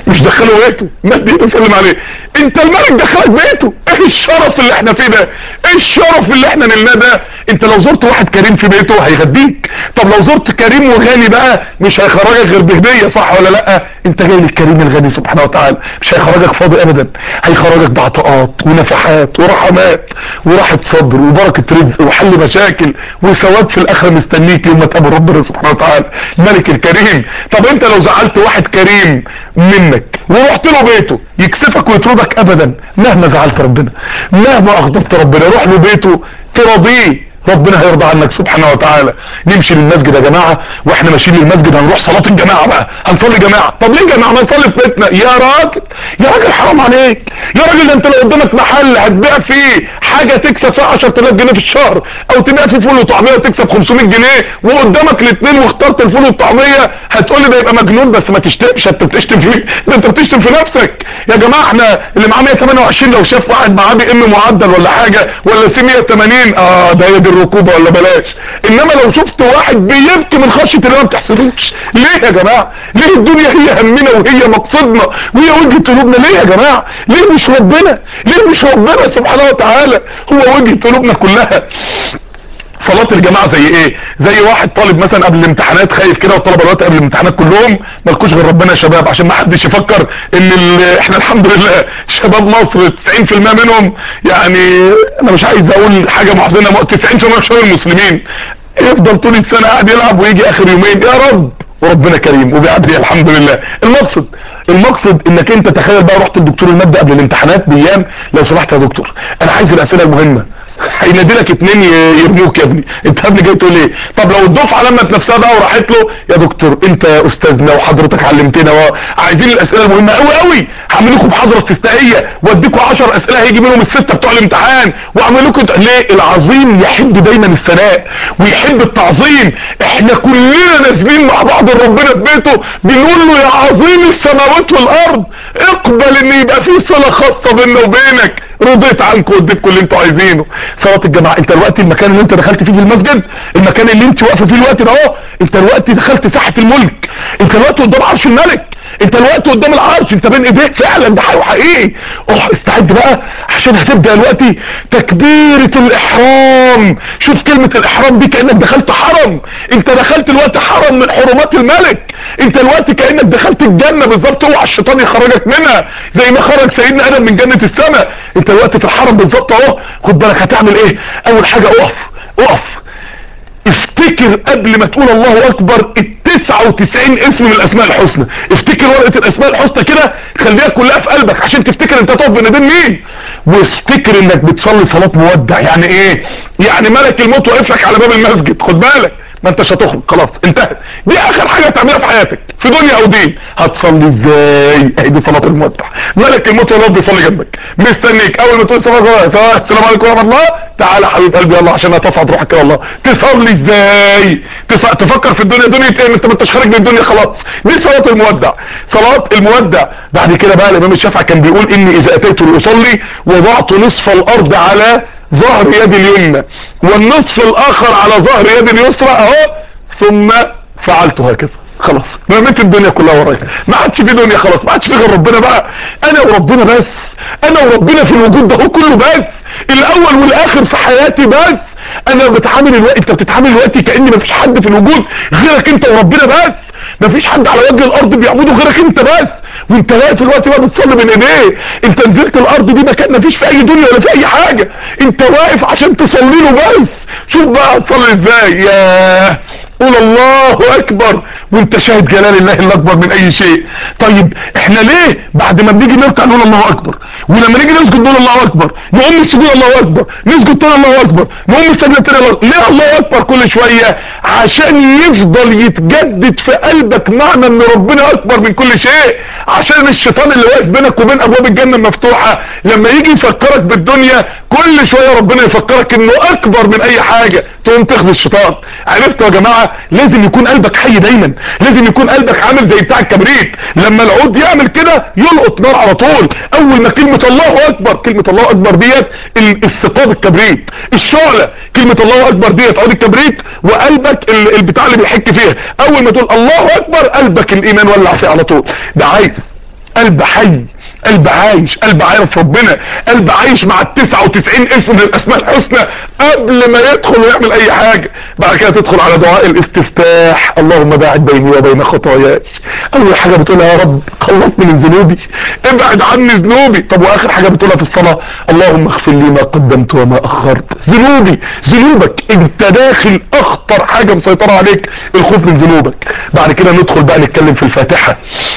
مش دخله بيته مد ايده سلم عليه انت الملك دخلك بيته ايه الشرف اللي احنا فيه ده ايه الشرف اللي احنا نلناه ده انت لو زرت واحد كريم في بيته هيغديك طب لو زرت كريم وغني بقى مش هيخرجك غير بهديه صح ولا لا انت جاي للكريم الغني سبحانه وتعالى مش هيخرجك فاضي ابدا هيخرجك بعطاءات ونفحات ورحمات وراحه صدر وبركه رزق وحل مشاكل وثواب في الاخره مستنيك يوم ما تقابل ربنا سبحانه وتعالى الملك الكريم طب انت لو زعلت واحد كريم منك ورحت له بيته يكسفك ويطردك ابدا مهما زعلت ربنا مهما اغضبت ربنا روح له بيته ترضيه ربنا هيرضى عنك سبحانه وتعالى نمشي للمسجد يا جماعة واحنا ماشيين للمسجد هنروح صلاة الجماعة بقى هنصلي جماعة طب ليه جماعة ما نصلي في بيتنا يا راجل يا راجل حرام عليك يا راجل ده انت لو قدامك محل هتبيع فيه حاجة تكسب فيها 10000 جنيه في الشهر او تبيع فيه فول وطعمية وتكسب 500 جنيه وقدامك الاثنين واخترت الفول والطعمية هتقول لي ده يبقى مجنون بس ما تشتمش انت بتشتم في ده انت بتشتم في نفسك يا جماعة احنا اللي معاه 128 لو شاف واحد معاه بي ام معدل ولا حاجة ولا سي 180 اه ده هي دي الركوبة ولا بلاش انما لو شفت واحد بيبكي من خشية اللي ما بتحسبوش ليه يا جماعة ليه الدنيا هي همنا وهي مقصدنا وهي وجهة قلوبنا ليه يا جماعة ليه مش ربنا ليه مش ربنا سبحانه وتعالى هو وجهة قلوبنا كلها صلاة الجماعة زي ايه زي واحد طالب مثلا قبل الامتحانات خايف كده والطلبة دلوقتي قبل الامتحانات كلهم مالكوش غير ربنا يا شباب عشان ما حدش يفكر ان ال- احنا الحمد لله شباب مصر 90% منهم يعني انا مش عايز اقول حاجة محزنة 90% من شباب المسلمين يفضل طول السنة قاعد يلعب ويجي اخر يومين يا رب وربنا كريم وبيعدي الحمد لله المقصد المقصد انك انت تخيل بقى رحت للدكتور المادة قبل الامتحانات بايام لو سمحت يا دكتور انا عايز الاسئله المهمه هينادي لك اتنين ي- يرموك يا ابني انت يا ابني جاي تقول ايه طب لو الدفعه لمت نفسها بقى وراحت له يا دكتور انت يا استاذنا وحضرتك علمتنا وعايزين الاسئله المهمه قوي قوي هعمل لكم محاضره استثنائيه واديكم 10 اسئله هيجي منهم السته بتوع الامتحان واعمل لكم ليه العظيم يحب دايما الثناء ويحب التعظيم احنا كلنا نازلين مع بعض ربنا في بيته بنقول له يا عظيم السماوات والارض اقبل ان يبقى في صله خاصه بيننا وبينك رضيت عنكم واديتكم اللي انتوا عايزينه صلاه الجماعه انت دلوقتي المكان اللي انت دخلت فيه في المسجد المكان اللي انت واقفه فيه الوقت ده اهو انت دلوقتي دخلت ساحه الملك انت دلوقتي قدام عرش الملك انت دلوقتي قدام العرش انت بين ايديك فعلا ده حقيقي حقيقي اه استعد بقى عشان هتبدا دلوقتي تكبيره الاحرام شوف كلمه الاحرام دي كانك دخلت حرم انت دخلت دلوقتي حرم من حرمات الملك انت دلوقتي كانك دخلت الجنه بالظبط اوعى الشيطان يخرجك منها زي ما خرج سيدنا ادم من جنه السماء انت دلوقتي في الحرم بالظبط اهو خد بالك هتعمل ايه اول حاجه اقف اقف افتكر قبل ما تقول الله اكبر ال 99 اسم من الاسماء الحسنى افتكر ورقه الاسماء الحسنى كده خليها كلها في قلبك عشان تفتكر انت تقف بين ايدين مين وافتكر انك بتصلي صلاه مودع يعني ايه يعني ملك الموت واقف لك على باب المسجد خد بالك ما انتش هتخرج خلاص انتهت دي اخر حاجه هتعملها في حياتك في دنيا او دين هتصلي ازاي اهي دي صلاه المودع ملك الموت والله بيصلي جنبك مستنيك اول ما تقول صلاه الله السلام عليكم ورحمه الله تعالى حبيب قلبي يلا عشان هتصعد روحك يا الله تصلي ازاي تص... تفكر في الدنيا دنيا ايه انت ما انتش خارج من الدنيا خلاص دي صلاه المودع صلاه المودع بعد كده بقى الامام الشافعي كان بيقول اني اذا اتيت لاصلي وضعت نصف الارض على ظهر يدي اليمنى والنصف الاخر على ظهر يدي اليسرى اهو ثم فعلت هكذا خلاص رميت الدنيا كلها ورايا ما عادش في دنيا خلاص ما عادش في غير ربنا بقى انا وربنا بس انا وربنا في الوجود ده هو كله بس الاول والاخر في حياتي بس انا بتعامل الوقت انت بتتعامل دلوقتي كان مفيش حد في الوجود غيرك انت وربنا بس مفيش حد على وجه الارض بيعبده غيرك انت بس وانت واقف الوقت بقى بتصلي بين ايديه انت نزلت الارض دي مكان مفيش في اي دنيا ولا في اي حاجه انت واقف عشان تصلي له بس شوف بقى تصلي ازاي ياه قول الله اكبر وانت شاهد جلال الله الاكبر من اي شيء طيب احنا ليه بعد ما بنيجي نركع نقول الله اكبر ولما نيجي نسجد نقول الله اكبر نقوم من السجود الله اكبر نسجد تاني الله اكبر نقوم من السجده تاني الله ليه الله اكبر كل شويه عشان يفضل يتجدد في قلبك معنى ان ربنا اكبر من كل شيء عشان الشيطان اللي واقف بينك وبين ابواب الجنه المفتوحه لما يجي يفكرك بالدنيا كل شويه ربنا يفكرك انه اكبر من اي حاجه تقوم تخزي الشيطان عرفتوا يا جماعه لازم يكون قلبك حي دايما لازم يكون قلبك عامل زي بتاع الكبريت لما العود يعمل كده يلقط نار على طول اول ما كلمه الله اكبر كلمه الله اكبر ديت ال- الثقاب الكبريت الشعله كلمه الله اكبر ديت عود الكبريت وقلبك ال- البتاع اللي بيحك فيها اول ما تقول الله اكبر قلبك الايمان ولع فيه على طول ده عايز قلب حي قلب عايش قلب عارف ربنا قلب عايش مع ال 99 اسم من الاسماء الحسنى قبل ما يدخل ويعمل اي حاجة بعد كده تدخل على دعاء الاستفتاح اللهم باعد بيني وبين خطاياي اول حاجة بتقولها يا رب خلصني من ذنوبي ابعد عني ذنوبي طب واخر حاجة بتقولها في الصلاة اللهم اغفر لي ما قدمت وما اخرت ذنوبي ذنوبك انت داخل اخطر حاجة مسيطرة عليك الخوف من ذنوبك بعد كده ندخل بقى نتكلم في الفاتحة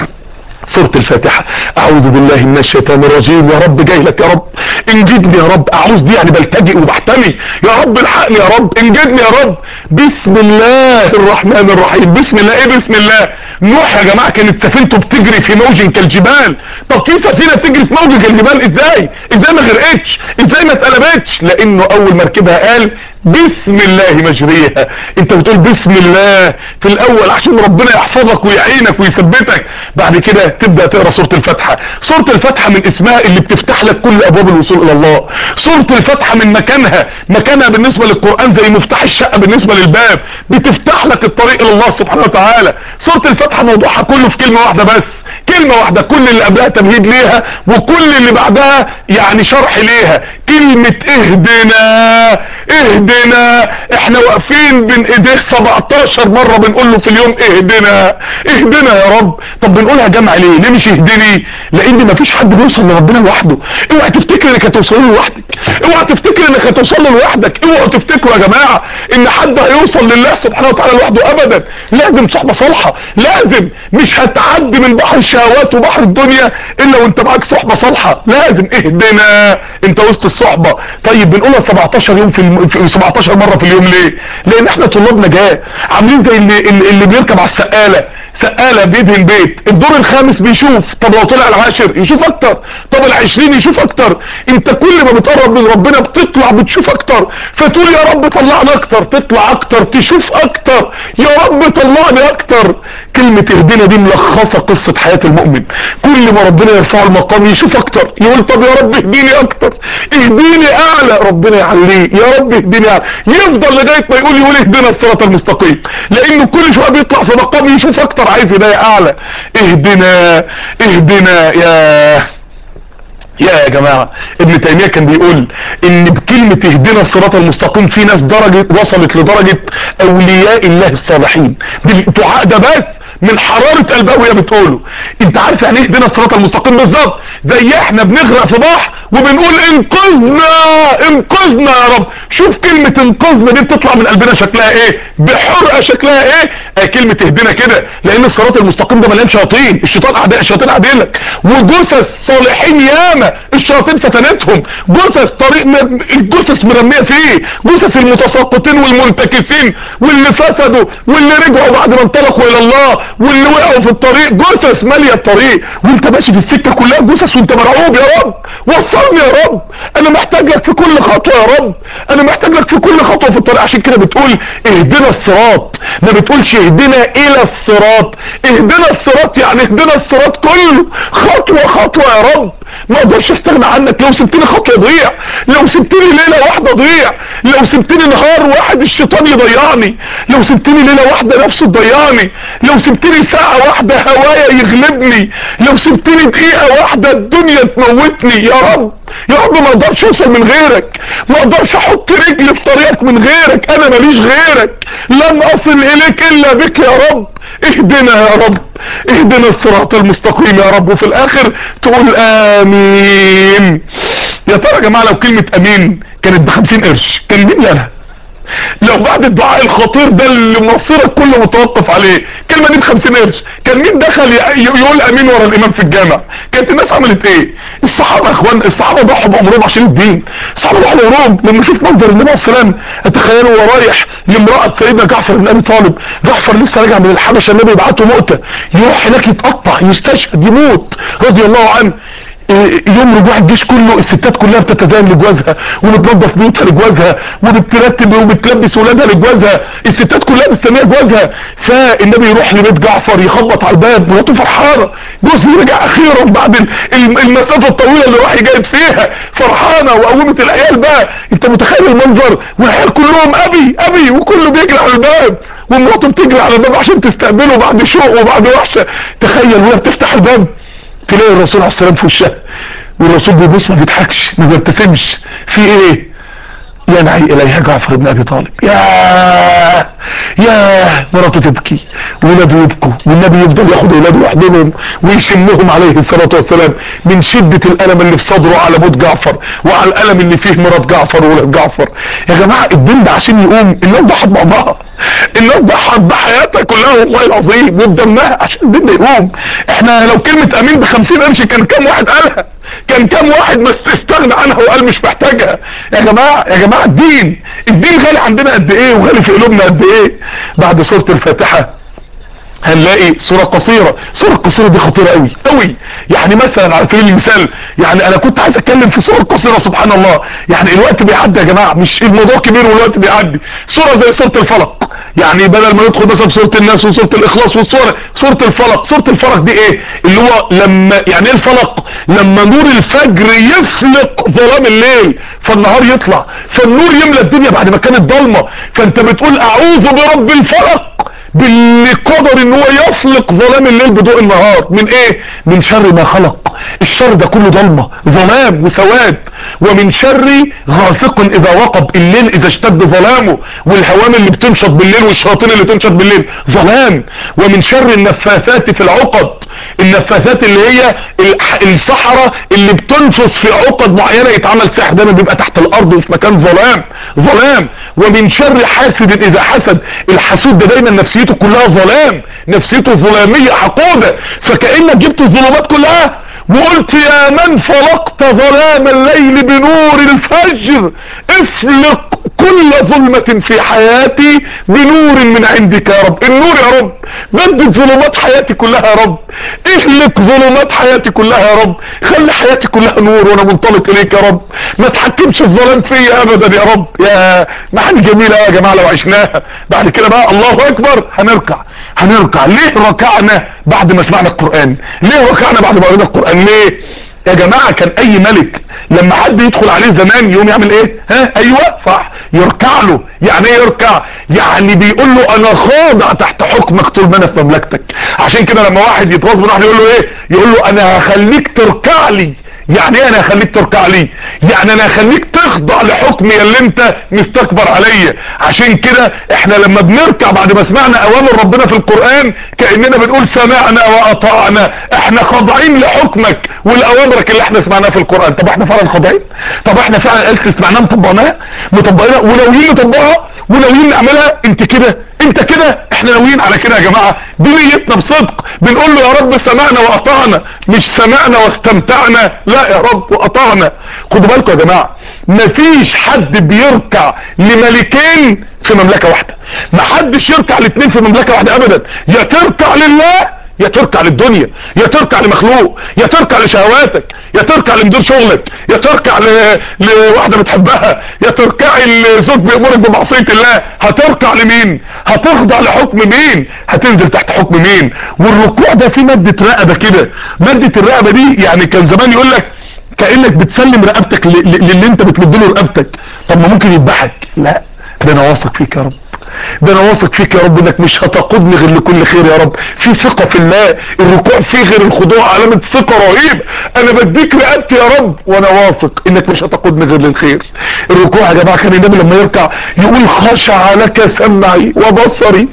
سورة الفاتحة اعوذ بالله من الشيطان الرجيم يا رب جاي لك يا رب انجدني يا رب اعوذ دي يعني بلتجئ وبحتمي يا رب الحقني يا رب انجدني يا رب بسم الله الرحمن الرحيم بسم الله ايه بسم الله نوح يا جماعة كانت سفينته بتجري في موج كالجبال طب في سفينة تجري في موج كالجبال ازاي ازاي ما غرقتش ازاي ما اتقلبتش لانه اول مركبها قال بسم الله مجريها انت بتقول بسم الله في الاول عشان ربنا يحفظك ويعينك ويثبتك بعد كده تبدأ تقرأ سورة الفاتحة سورة الفاتحة من اسمها اللي بتفتح لك كل ابواب الوصول الى الله سورة الفاتحة من مكانها مكانها بالنسبة للقرآن زي مفتاح الشقة بالنسبة للباب بتفتح لك الطريق الى الله سبحانه وتعالى سورة الفاتحة موضوعها كله في كلمة واحدة بس كلمة واحدة كل اللي قبلها تمهيد ليها وكل اللي بعدها يعني شرح ليها كلمة اهدنا اهدنا احنا واقفين بين ايديه 17 مرة بنقول له في اليوم اهدنا اهدنا يا رب طب بنقولها جمع ليه ليه مش اهدني لان مفيش حد بيوصل لربنا لوحده اوعى تفتكر انك هتوصل له لوحدك اوعى تفتكر انك هتوصل له لوحدك اوعوا تفتكروا يا جماعة ان حد هيوصل لله سبحانه وتعالى لوحده ابدا لازم صحبة صالحة لازم مش هتعدي من بحر الشهوات وبحر الدنيا الا وانت معاك صحبة صالحة لازم اهدنا انت وسط الصحبة طيب بنقولها 17 يوم في, الم... في 17 مرة في اليوم ليه لان احنا طلاب نجاة عاملين زي اللي, اللي, اللي بيركب على السقالة سقالة بيدهن بيت الدور الخامس بيشوف طب لو طلع العاشر يشوف اكتر طب العشرين يشوف اكتر انت كل ما بتقرب من ربنا بتطلع بتشوف اكتر فتقول يا رب طلعني اكتر تطلع اكتر تشوف اكتر يا رب طلعني اكتر كلمة اهدنا دي ملخصة قصة حياة المؤمن كل ما ربنا يرفع المقام يشوف اكتر يقول طب يا رب اهديني اكتر اهديني اعلى ربنا يعليه يا رب اهديني اعلى يفضل لغاية ما يقول يقول اهدنا الصراط المستقيم لانه كل شوية بيطلع في مقام يشوف اكتر عايز هداية اعلى اهدنا اهدنا يا يا يا جماعة ابن تيمية كان بيقول ان بكلمة اهدنا الصراط المستقيم في ناس درجة وصلت لدرجة اولياء الله الصالحين بالدعاء ده بس من حرارة قلبها وهي بتقوله انت عارف يعني ايه اهدنا الصراط المستقيم بالظبط زي احنا بنغرق في بحر وبنقول انقذنا انقذنا يا رب شوف كلمة انقذنا دي بتطلع من قلبنا شكلها ايه بحرقة شكلها ايه اه كلمة اهدنا كده لان الصراط المستقيم ده مليان شياطين الشيطان اعداء الشياطين اعدائك وجثث صالحين ياما الشياطين فتنتهم جثث طريق م... الجثث مرمية فيه جثث المتساقطين والمنتكسين واللي فسدوا واللي رجعوا بعد ما انطلقوا الى الله واللي وقعوا في الطريق جثث مالية الطريق وانت ماشي في السكة كلها جثث وانت مرعوب يا رب وصلني يا رب انا محتاج لك في كل خطوة يا رب انا محتاج لك في كل خطوة في الطريق عشان كده بتقول اهدنا الصراط ما بتقولش اهدنا الى الصراط اهدنا الصراط يعني اهدنا الصراط كله خطوة خطوة يا رب ما اقدرش استغنى عنك لو سبتني خطوة ضيع لو سبتني ليلة واحدة ضيع لو سبتني نهار واحد الشيطان يضيعني لو سبتني ليلة واحدة نفسه تضيعني لو سبتني ساعة واحدة هوايا يغلبني لو سبتني دقيقة واحدة الدنيا تموتني يا رب يا رب ما اقدرش اوصل من غيرك ما اقدرش احط رجلي في طريقك من غيرك انا ماليش غيرك لن اصل اليك الا بك يا رب اهدنا يا رب اهدنا الصراط المستقيم يا رب وفي الاخر تقول امين يا ترى يا جماعة لو كلمة امين كانت بخمسين قرش كان مين لها لو بعد الدعاء الخطير ده اللي مصيرك كله متوقف عليه كلمة دي بخمسين قرش كان مين دخل يقول امين ورا الامام في الجامع كانت الناس عملت ايه الصحابة يا اخوان الصحابة ضحوا بامرهم عشان الدين الصحابة ضحوا بامرهم لما شوف منظر النبي عليه السلام اتخيلوا وهو رايح لامرأة سيدنا جعفر بن ابي طالب جعفر لسه راجع من الحبشة النبي يبعته مؤتة يروح هناك يتقطع يستشهد يموت رضي الله عنه يوم رجوع الجيش كله الستات كلها بتتزين لجوازها وبتنظف بيوتها لجوازها وبترتب وبتلبس ولادها لجوازها الستات كلها مستنيه جوازها فالنبي يروح لبيت جعفر يخبط على الباب مراته فرحانه جوزي رجع اخيرا بعد المسافه الطويله اللي راح يجاهد فيها فرحانه وقومت العيال بقى انت متخيل المنظر والعيال كلهم ابي ابي وكله بيجري على الباب ومراته بتجري على الباب عشان تستقبله بعد شوق وبعد وحشه تخيل وهي بتفتح الباب تلاقي الرسول عليه السلام في وشها والرسول بيبص ما بيضحكش ما بيبتسمش في ايه ينعي اليها جعفر بن ابي طالب يا يا مراته تبكي ولاده يبكوا والنبي يفضل ياخد اولاده ويحضنهم ويشمهم عليه الصلاه والسلام من شده الالم اللي في صدره على موت جعفر وعلى الالم اللي فيه مرات جعفر وولاد جعفر يا جماعه الدين ده عشان يقوم الناس ضحت بعضها الناس ضحت بحياتها كلها والله العظيم وبدمها عشان الدين ده يقوم احنا لو كلمه امين ب 50 قرش كان كام واحد قالها كان كام واحد بس استغنى عنها وقال مش محتاجها يا جماعة يا جماعة الدين الدين غالي عندنا قد ايه وغالي في قلوبنا قد ايه بعد سورة الفاتحة هنلاقي سورة قصيرة سورة قصيرة دي خطيرة قوي قوي يعني مثلا على سبيل المثال يعني انا كنت عايز اتكلم في سورة قصيرة سبحان الله يعني الوقت بيعدي يا جماعة مش الموضوع كبير والوقت بيعدي سورة زي سورة الفلق يعني بدل ما ندخل مثلا سورة الناس وسورة الاخلاص والسورة سورة الفلق سورة الفلق دي ايه اللي هو لما يعني ايه الفلق لما نور الفجر يفلق ظلام الليل فالنهار يطلع فالنور يملى الدنيا بعد ما كانت ضلمة فانت بتقول اعوذ برب الفلق باللي قدر ان هو يفلق ظلام الليل بضوء النهار من ايه من شر ما خلق الشر ده كله ضلمة ظلام وسواد ومن شر غاسق اذا وقب الليل اذا اشتد ظلامه والهوام اللي بتنشط بالليل والشياطين اللي تنشط بالليل ظلام ومن شر النفاثات في العقد النفاثات اللي هي الصحراء اللي بتنفس في عقد معينة يتعمل سحر دايما بيبقى تحت الارض وفي مكان ظلام ظلام ومن شر حاسد اذا حسد الحسود ده دايما نفسيته كلها ظلام نفسيته ظلامية حقودة فكأنك جبت الظلمات كلها وقلت يا من فلقت ظلام الليل بنور الفجر افلق كل ظلمة في حياتي بنور من عندك يا رب النور يا رب بدد ظلمات حياتي كلها يا رب اهلك ظلمات حياتي كلها يا رب خلي حياتي كلها نور وانا منطلق اليك يا رب ما تحكمش الظلام فيا ابدا يا رب يا معاني جميلة يا جماعة لو عشناها بعد كده بقى الله اكبر هنركع هنركع ليه ركعنا بعد ما سمعنا القرآن ليه ركعنا بعد ما قرينا القرآن ليه يا جماعة كان اي ملك لما حد يدخل عليه زمان يوم يعمل ايه ها ايوه صح يركع له يعني ايه يركع يعني بيقول له انا خاضع تحت حكمك طول ما انا في مملكتك عشان كده لما واحد يتغاظ من واحد يقول له ايه يقول له انا هخليك تركع لي يعني ايه انا هخليك تركع لي يعني انا هخليك تخضع لحكمي اللي انت مستكبر عليا عشان كده احنا لما بنركع بعد ما سمعنا اوامر ربنا في القرآن كأننا بنقول سمعنا واطعنا احنا خاضعين لحكمك والاوامرك اللي احنا سمعناها في القرآن طب احنا فعلا خاضعين طب احنا فعلا قلت سمعناها مطبقناها مطبقينها وناويين نطبقها وناويين نعملها انت كده انت كده احنا ناويين على كده يا جماعة دي نيتنا بصدق بنقول له يا رب سمعنا واطعنا مش سمعنا واستمتعنا لا يا رب واطعنا خدوا بالكم يا جماعة مفيش حد بيركع لملكين في مملكة واحدة محدش يركع لاتنين في مملكة واحدة ابدا يا تركع لله يا تركع للدنيا يا تركع لمخلوق يا تركع لشهواتك يا تركع لمدير شغلك يا تركع ل... لواحدة بتحبها يا تركعي لزوج بيأمرك بمعصية الله هتركع لمين هتخضع لحكم مين هتنزل تحت حكم مين والركوع ده فيه مادة رقبة كده مادة الرقبة دي يعني كان زمان يقول لك كأنك بتسلم رقبتك ل... للي انت بتمدله رقبتك طب ما ممكن يذبحك لا ده انا واثق فيك يا رب ده انا واثق فيك يا رب انك مش هتقودني غير لكل خير يا رب في ثقة في الله الركوع فيه غير الخضوع علامة ثقة رهيب انا بديك رقبتي يا رب وانا واثق انك مش هتقودني غير للخير الركوع يا جماعة كان النبي لما يركع يقول خشع لك سمعي وبصري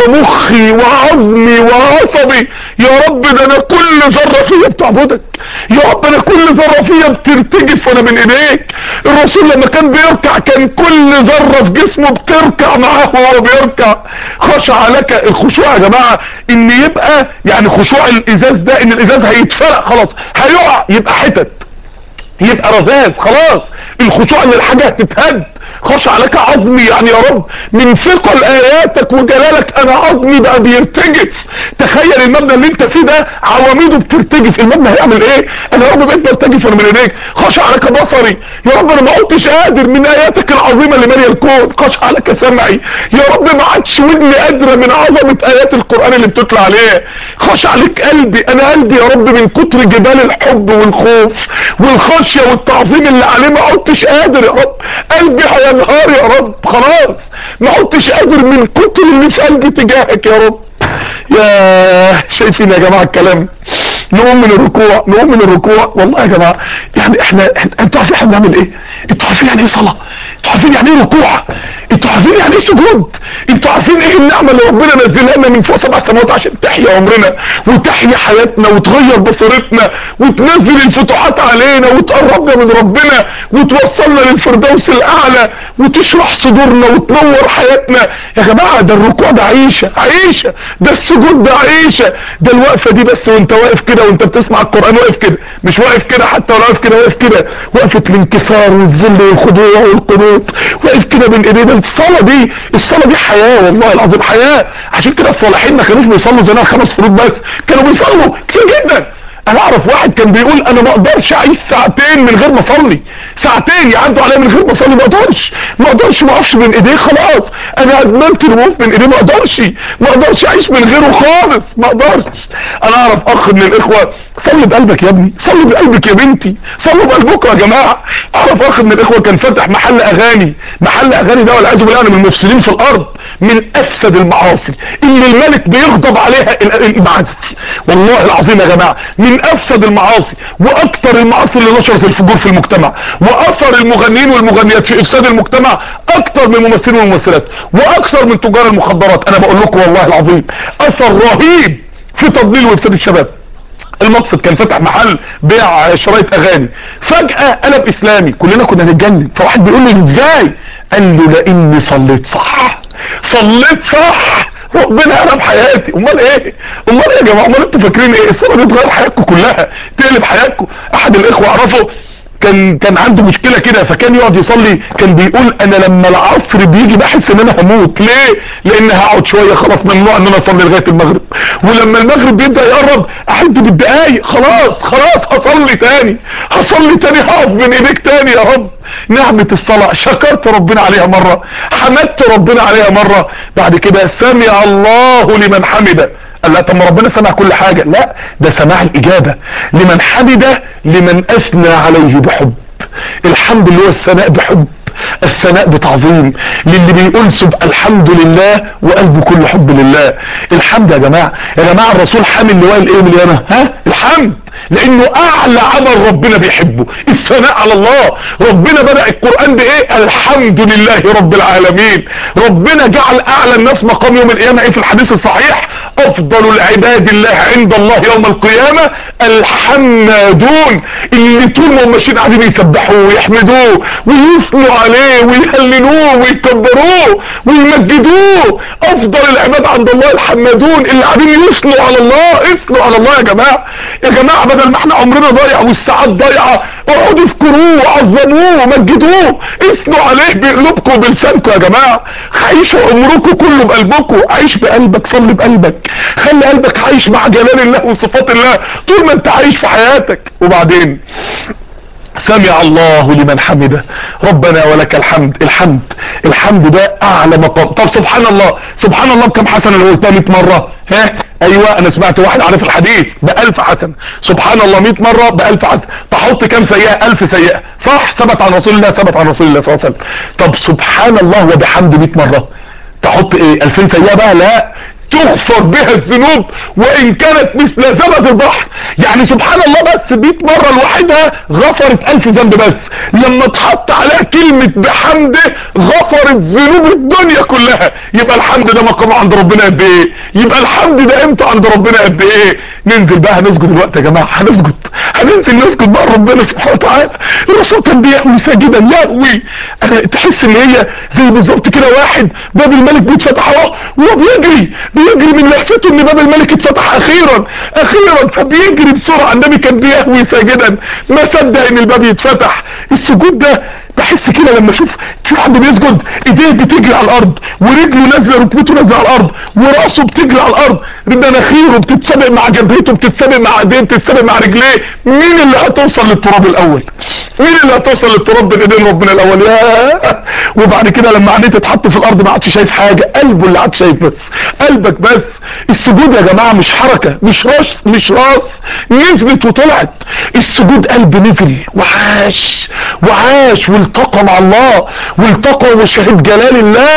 ومخي وعظمي وعصبي يا رب ده انا كل ذرة فيا بتعبدك يا رب انا كل ذرة فيا بترتجف وانا من ايديك الرسول لما كان بيركع كان كل ذرة في جسمه بتركع معاه وهو بيركع خشع لك الخشوع يا جماعة ان يبقى يعني خشوع الازاز ده ان الازاز هيتفرق خلاص هيقع يبقى حتت يبقى رذاذ خلاص الخشوع ان الحاجة هتتهد خشع لك عظمي يعني يا رب من ثقل اياتك وجلالك انا عظمي بقى بيرتجف تخيل المبنى اللي انت فيه ده عواميده بترتجف المبنى هيعمل ايه انا يا رب بقيت برتجف وانا من ايديك خشع لك بصري يا رب انا ما عدتش قادر من اياتك العظيمه اللي ماليه الكون خشع لك سمعي يا رب ما عادش ودني قادره من عظمه ايات القران اللي بتطلع عليه خشع لك قلبي انا قلبي يا رب من كتر جبال الحب والخوف والخشيه والتعظيم اللي عليه ما عدتش قادر يا رب قلبي هينهار يا رب خلاص ما عدتش قادر من كتر اللي في قلبي تجاهك يا رب يا شايفين يا جماعة الكلام نقوم من الركوع نقوم من الركوع والله يا جماعة يعني احنا إحنا- انتوا عارفين احنا بنعمل ايه انتوا عارفين يعني ايه صلاة انتوا عارفين يعني ايه ركوع انتوا عارفين يعني ايه سجود انتوا عارفين ايه النعمة اللي ربنا نزلها لنا من فوق سبع سماوات عشان تحيا عمرنا وتحيا حياتنا وتغير بصيرتنا وتنزل الفتوحات علينا وتقربنا من ربنا وتوصلنا للفردوس الاعلى وتشرح صدورنا وتنور حياتنا يا جماعة ده الركوع ده عيشة عيشة ده السجود ده عيشة ده الوقفة دي بس وانت واقف كده وانت بتسمع القرآن واقف كده مش واقف كده حتى ولا واقف كده واقف كده وقفة الانكسار والذل والخضوع والقنوط واقف كده بين ايدينا الصلاة دي الصلاة دي حياة والله العظيم حياة عشان كده الصالحين ما كانوش بيصلوا زينا الخمس فروض بس كانوا بيصلوا كتير جدا انا اعرف واحد كان بيقول انا ما اقدرش اعيش ساعتين من غير ما اصلي ساعتين يعدوا عليا من غير ما اصلي ما اقدرش ما اقدرش ما اقفش بين ايديه خلاص انا ادمنت الوقوف بين ايديه ما اقدرش ما اقدرش اعيش من غيره خالص ما اقدرش انا اعرف اخ من الاخوه صلي بقلبك يا ابني صلي بقلبك يا بنتي صلوا بقلبكم يا جماعه اعرف اخ من الاخوه كان فاتح محل اغاني محل اغاني ده والعياذ بالله أنا من المفسدين في الارض من افسد المعاصي اللي الملك بيغضب عليها ال- المعازف والله العظيم يا جماعه من افسد المعاصي واكثر المعاصي اللي نشرت الفجور في المجتمع واثر المغنيين والمغنيات في افساد المجتمع اكثر من الممثلين والممثلات واكثر من تجار المخدرات انا بقول لكم والله العظيم اثر رهيب في تضليل وافساد الشباب المقصد كان فتح محل بيع شرايط اغاني فجأة قلب اسلامي كلنا كنا نتجنن فواحد بيقول لي ازاي قال له لاني صليت صح صليت صح ربنا قلب حياتي امال ايه امال ايه يا جماعه امال انتوا فاكرين ايه الصلاه دي تغير حياتكم كلها تقلب حياتكم احد الاخوه اعرفه كان كان عنده مشكله كده فكان يقعد يصلي كان بيقول انا لما العصر بيجي بحس ان انا هموت ليه لان هقعد شويه خلاص ممنوع ان انا اصلي لغايه المغرب ولما المغرب بيبدا يقرب احد بالدقايق خلاص خلاص هصلي تاني هصلي تاني هقف بين ايديك تاني يا رب نعمة الصلاة شكرت ربنا عليها مرة حمدت ربنا عليها مرة بعد كده سمع الله لمن حمده قال لا طب ما ربنا سمع كل حاجة لا ده سماع الإجابة لمن حمده لمن أثنى عليه بحب الحمد اللي هو الثناء بحب الثناء بتعظيم للي بيقول سب الحمد لله وقلبه كله حب لله الحمد يا جماعة يا جماعة الرسول حامل لواء الايه من اليمن ها الحمد لانه اعلى عمل ربنا بيحبه الثناء على الله ربنا بدأ القرآن بايه الحمد لله رب العالمين ربنا جعل اعلى الناس مقام يوم القيامة ايه في الحديث الصحيح افضل العباد الله عند الله يوم القيامة الحمادون اللي طول ما هم ماشيين قاعدين يسبحوه ويحمدوه ويثنوا عليه ويهللوه ويكبروه ويمجدوه افضل العباد عند الله الحمادون اللي قاعدين يثنوا على الله اثنوا على الله يا جماعه يا جماعه بدل ما احنا عمرنا ضايع والساعات ضايعه اقعدوا اذكروه وعظموه ومجدوه اثنوا عليه بقلوبكم وبلسانكم يا جماعه عيشوا عمركم كله بقلبكم عيش بقلبك صلي بقلبك خلي قلبك عايش مع جلال الله وصفات الله طول ما انت عايش في حياتك وبعدين سمع الله لمن حمده ربنا ولك الحمد الحمد الحمد ده اعلى مقام طب سبحان الله سبحان الله بكم حسنه لو قلتها 100 مره ها ايوه انا سمعت واحد عارف الحديث بألف حسنه سبحان الله 100 مره بألف حسنه تحط كام سيئه ألف سيئه صح ثبت عن رسول الله ثبت عن رسول الله صلى الله عليه وسلم طب سبحان الله وبحمده 100 مره تحط ايه 2000 سيئه بقى لا تغفر بها الذنوب وان كانت مثل زبد البحر يعني سبحان الله بس 100 مرة لوحدها غفرت الف ذنب بس لما تحط عليها كلمة بحمده غفرت ذنوب الدنيا كلها يبقى الحمد ده مقامه عند ربنا قد ايه يبقى الحمد ده قيمته عند ربنا قد ايه ننزل بقى هنسجد الوقت يا جماعة هنسجد هننزل نسجد بقى ربنا سبحانه وتعالى الرسول كان بيهوي ساجدا يهوي انا تحس ان هي زي بالظبط كده واحد باب الملك بيتفتح اهو وهو بيجري بيجري من لهفته ان باب الملك اتفتح اخيرا اخيرا فبيجري بسرعه النبي كان بيهوي ساجدا ما صدق ان الباب يتفتح السجود ده بحس كده لما اشوف في حد بيسجد ايديه بتجري على الارض ورجله نازله ركبته نازله على الارض وراسه بتجري على الارض مناخيره بتتسابق مع جبهته بتتسابق مع ايديه بتتسابق مع رجليه مين اللي هتوصل للتراب الاول مين اللي هتوصل للتراب بين ايدين ربنا الاول يا وبعد كده لما عينيه تتحط في الارض ما عادش شايف حاجه قلبه اللي عاد شايف بس قلبك بس السجود يا جماعه مش حركه مش راس مش راس نزلت وطلعت السجود قلب نزل وعاش وعاش والتقى مع الله والتقى وشهد جلال الله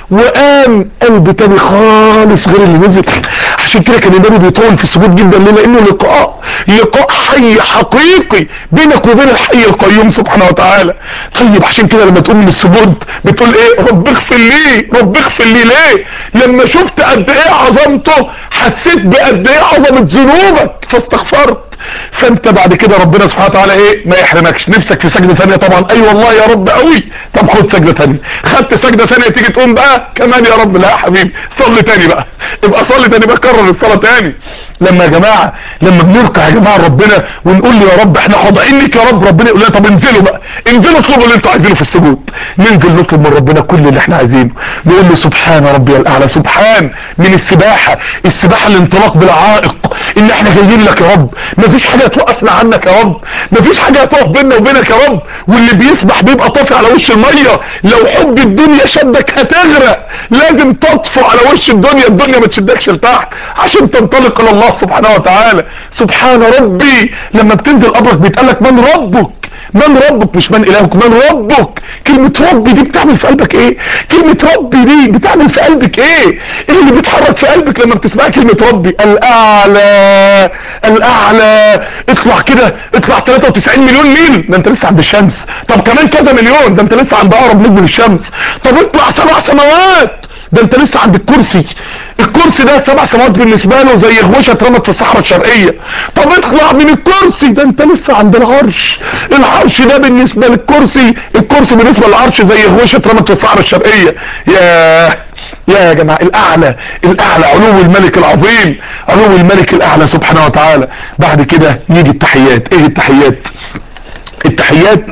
وقام قلب تاني خالص غير اللي نزل عشان كده كان النبي بيطول في السجود جدا ليه لانه لقاء لقاء حي حقيقي بينك وبين الحي القيوم سبحانه وتعالى طيب عشان كده لما تقوم من السجود بتقول ايه رب اغفر لي رب اغفر لي ليه لما شفت قد ايه عظمته حسيت بقد ايه عظمه ذنوبك فاستغفرت فانت بعد كده ربنا سبحانه وتعالى ايه ما يحرمكش نفسك في سجدة ثانية طبعا اي والله يا رب قوي طب خد سجدة ثانية خدت سجدة ثانية تيجي تقوم بقى كمان يا رب لا يا حبيبي صلي تاني بقى يبقى صلي تاني بقى كرر الصلاة تاني لما يا جماعة لما بنركع يا جماعة ربنا ونقول له يا رب احنا خاضعين لك يا رب ربنا يقول لنا طب انزلوا بقى انزلوا اطلبوا اللي انتوا عايزينه في السجود ننزل نطلب من ربنا كل اللي احنا عايزينه نقول له سبحان ربي الاعلى سبحان من السباحة السباحة الانطلاق بالعائق ان احنا جايين لك يا رب مفيش حاجة توقفنا عنك يا رب مفيش حاجة هتقف بيننا وبينك يا رب واللي بيسبح بيبقى طافي على وش المية لو حب الدنيا شدك هتغرق لازم تطفو على وش الدنيا الدنيا ما تشدكش لتحت عشان تنطلق الى الله سبحانه وتعالى سبحان ربي لما بتنزل قبرك بيتقالك من ربك من ربك مش من الهك من ربك كلمة ربي دي بتعمل في قلبك ايه كلمة ربي دي بتعمل في قلبك ايه ايه اللي بيتحرك في قلبك لما بتسمع كلمة ربي الاعلى الاعلى اطلع كده اطلع 93 مليون ميل ده انت لسه عند الشمس طب كمان كذا مليون ده انت لسه عند اقرب نجم للشمس طب اطلع سبع سماوات ده انت لسه عند الكرسي الكرسي ده سبع سماوات بالنسبة له زي غوشة اترمت في الصحراء الشرقية طب اطلع من الكرسي ده انت لسه عند العرش العرش ده بالنسبة للكرسي الكرسي بالنسبة للعرش زي غوشة اترمت في الصحراء الشرقية يا يا جماعة الاعلى الاعلى علو الملك العظيم علو الملك الاعلى سبحانه وتعالى بعد كده يجي التحيات ايه التحيات التحيات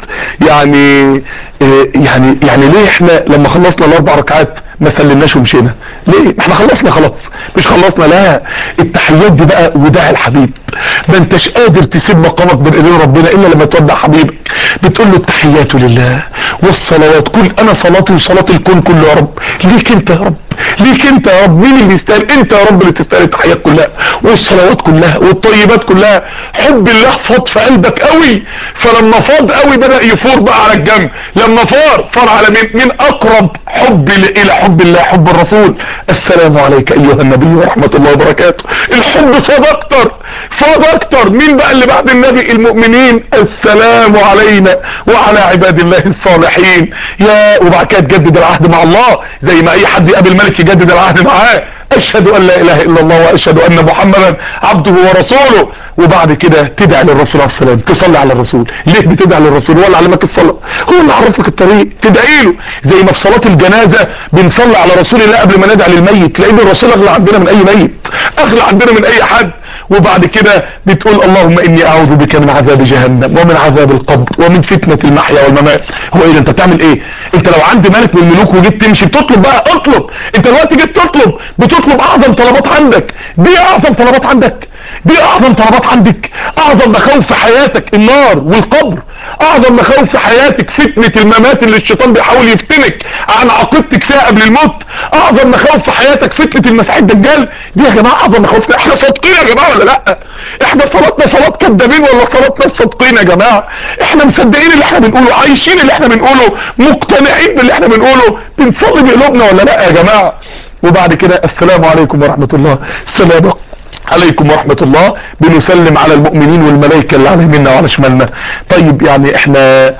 يعني اه يعني يعني ليه احنا لما خلصنا الاربع ركعات ما سلمناش ومشينا ليه احنا خلصنا خلاص مش خلصنا لا التحيات دي بقى وداع الحبيب ما انتش قادر تسيب مقامك بين ايدين ربنا الا لما تودع حبيبك بتقول له التحيات لله والصلوات كل انا صلاتي وصلاة الكون كله يا رب ليك انت يا رب ليك انت يا رب مين اللي يستاهل انت يا رب اللي تستاهل التحيات كلها والصلوات كلها والطيبات كلها حب الله فاض في قلبك قوي فلما فاض قوي بدأ يفور بقى على الجنب لما فار فار على مين مين اقرب حب الى حب الله حب الرسول السلام عليك ايها النبي ورحمة الله وبركاته الحب فاض اكتر فاض اكتر مين بقى اللي بعد النبي المؤمنين السلام علينا وعلى عباد الله الصالحين يا وبعد كده تجدد العهد مع الله زي ما اي حد يقابل ملك يجدد العهد معاه اشهد ان لا اله الا الله واشهد ان محمدا عبده ورسوله وبعد كده تدعي للرسول عليه السلام تصلي على الرسول ليه بتدعي للرسول هو اللي علمك الصلاة هو اللي عرفك الطريق تدعي له زي ما في صلاة الجنازة بنصلي على رسول الله قبل ما ندعي للميت لان الرسول اغلى عندنا من اي ميت اغلى عندنا من اي حد وبعد كده بتقول اللهم اني اعوذ بك من عذاب جهنم ومن عذاب القبر ومن فتنة المحيا والممات هو ايه ده انت بتعمل ايه انت لو عند ملك من الملوك وجيت تمشي بتطلب بقى اطلب انت دلوقتي جيت تطلب بتطلب اعظم طلبات عندك دي اعظم طلبات عندك دي اعظم طلبات عندك اعظم مخاوف في حياتك النار والقبر اعظم مخاوف في حياتك فتنة الممات اللي الشيطان بيحاول يفتنك عن عقيدتك فيها قبل الموت اعظم مخاوف في حياتك فتنة المسيح الدجال دي يا جماعة اعظم مخاوف احنا صادقين يا جماعة ولا لا احنا صلاتنا صلاة كدابين ولا صلاتنا صادقين يا جماعة احنا مصدقين اللي احنا بنقوله عايشين اللي احنا بنقوله مقتنعين باللي احنا بنقوله بنصلي بقلوبنا ولا لا يا جماعة وبعد كده السلام عليكم ورحمة الله السلام عليكم ورحمة الله بنسلم على المؤمنين والملائكة اللي على يميننا وعلى شمالنا طيب يعني احنا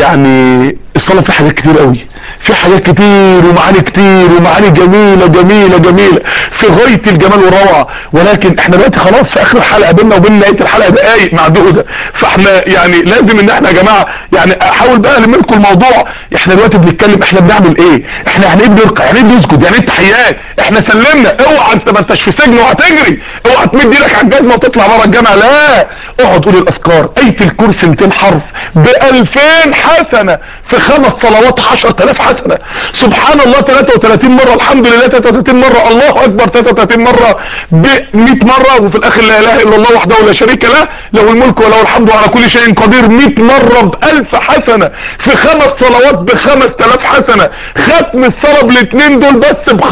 يعني الصلاة في حاجات كتير قوي في حاجات كتير ومعاني كتير ومعاني جميلة جميلة جميلة في غاية الجمال والروعة ولكن احنا دلوقتي خلاص في اخر الحلقة بيننا وبين نهاية الحلقة دقايق معدودة فاحنا يعني لازم ان احنا يا جماعة يعني احاول بقى الم لكم الموضوع احنا دلوقتي بنتكلم احنا بنعمل ايه احنا يعني ايه بنرقع يعني ايه بنسجد يعني ايه التحيات احنا سلمنا اوعى انت ما انتش في سجن وهتجري اوعى تمد ايدك على الجزمه وتطلع بره الجامعه لا اقعد قول الاذكار ايه الكرسي 200 حرف ب 2000 حسنه في خمس صلوات 10000 حسنه سبحان الله 33 مره الحمد لله 33 مره الله اكبر 33 مره ب 100 مره وفي الاخر لا اله الا الله وحده لا شريك له له الملك وله الحمد على كل شيء قدير 100 مره ب 1000 حسنه في خمس صلوات ب 5000 حسنه ختم الصلاه بالاثنين دول بس ب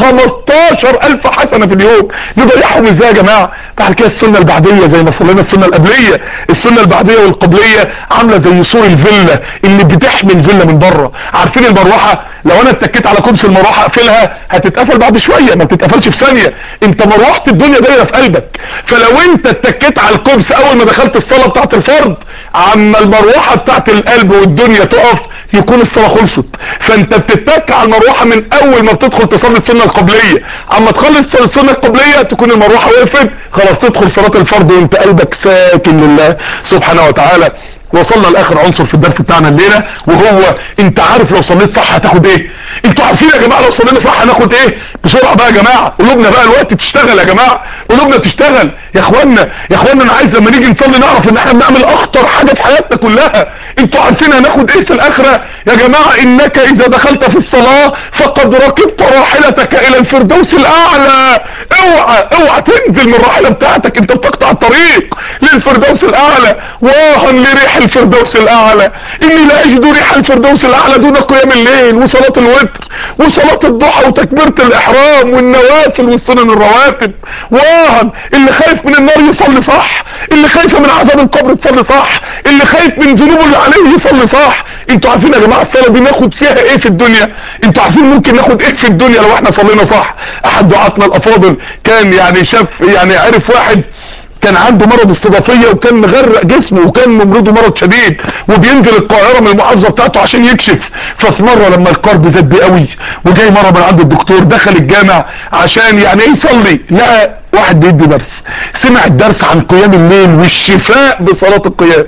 15000 حسنه في اليوم نضيعهم ازاي يا جماعه بعد كده السنة البعدية زي ما صلينا السنة القبلية السنة البعدية والقبلية عاملة زي سور الفيلا اللي بتحمي الفيلا من بره عارفين المروحه لو انا اتكيت على كبس المروحه اقفلها هتتقفل بعد شويه ما بتتقفلش في ثانيه انت مروحه الدنيا دايره في قلبك فلو انت اتكيت على الكبس اول ما دخلت الصلاه بتاعه الفرض عما المروحه بتاعه القلب والدنيا تقف يكون الصلاه خلصت فانت بتتك على المروحه من اول ما بتدخل تصلي السنه القبليه اما تخلص السنه القبليه تكون المروحه وقفت خلاص تدخل صلاه الفرض وانت قلبك ساكن لله سبحانه وتعالى وصلنا لاخر عنصر في الدرس بتاعنا الليله وهو انت عارف لو صليت صح هتاخد ايه انتوا عارفين يا جماعه لو صلينا صح هناخد ايه بسرعه بقى يا جماعه قلوبنا بقى الوقت تشتغل يا جماعه قلوبنا تشتغل يا اخوانا يا اخوانا انا عايز لما نيجي نصلي نعرف ان احنا بنعمل اخطر حاجه في حياتنا كلها انتوا عارفين هناخد ايه في الاخره يا جماعه انك اذا دخلت في الصلاه فقد ركبت راحلتك الى الفردوس الاعلى اوعى اوعى تنزل من الراحله بتاعتك انت بتقطع الطريق للفردوس الاعلى واها لريح الفردوس الاعلى اني لا اجد ريح الفردوس الاعلى دون قيام الليل وصلاه الوتر وصلاه الضحى وتكبيره الاحرام والنوافل والسنن الرواتب واها اللي خايف من النار يصلي صح اللي خايف من عذاب القبر تصلي صح اللي خايف من ذنوبه اللي عليه يصلي صح انتوا عارفين يا جماعه الصلاه دي ناخد فيها ايه في الدنيا انتوا عارفين ممكن ناخد ايه في الدنيا لو احنا صلينا صح احد دعاتنا الافاضل كان يعني شاف يعني عرف واحد كان عنده مرض استضافية وكان مغرق جسمه وكان ممرضه مرض شديد وبينزل القاهرة من المحافظة بتاعته عشان يكشف ففي مرة لما القلب زاد بيه قوي وجاي مرة من عند الدكتور دخل الجامع عشان يعني ايه يصلي لقى واحد بيدي درس سمع الدرس عن قيام الليل والشفاء بصلاة القيام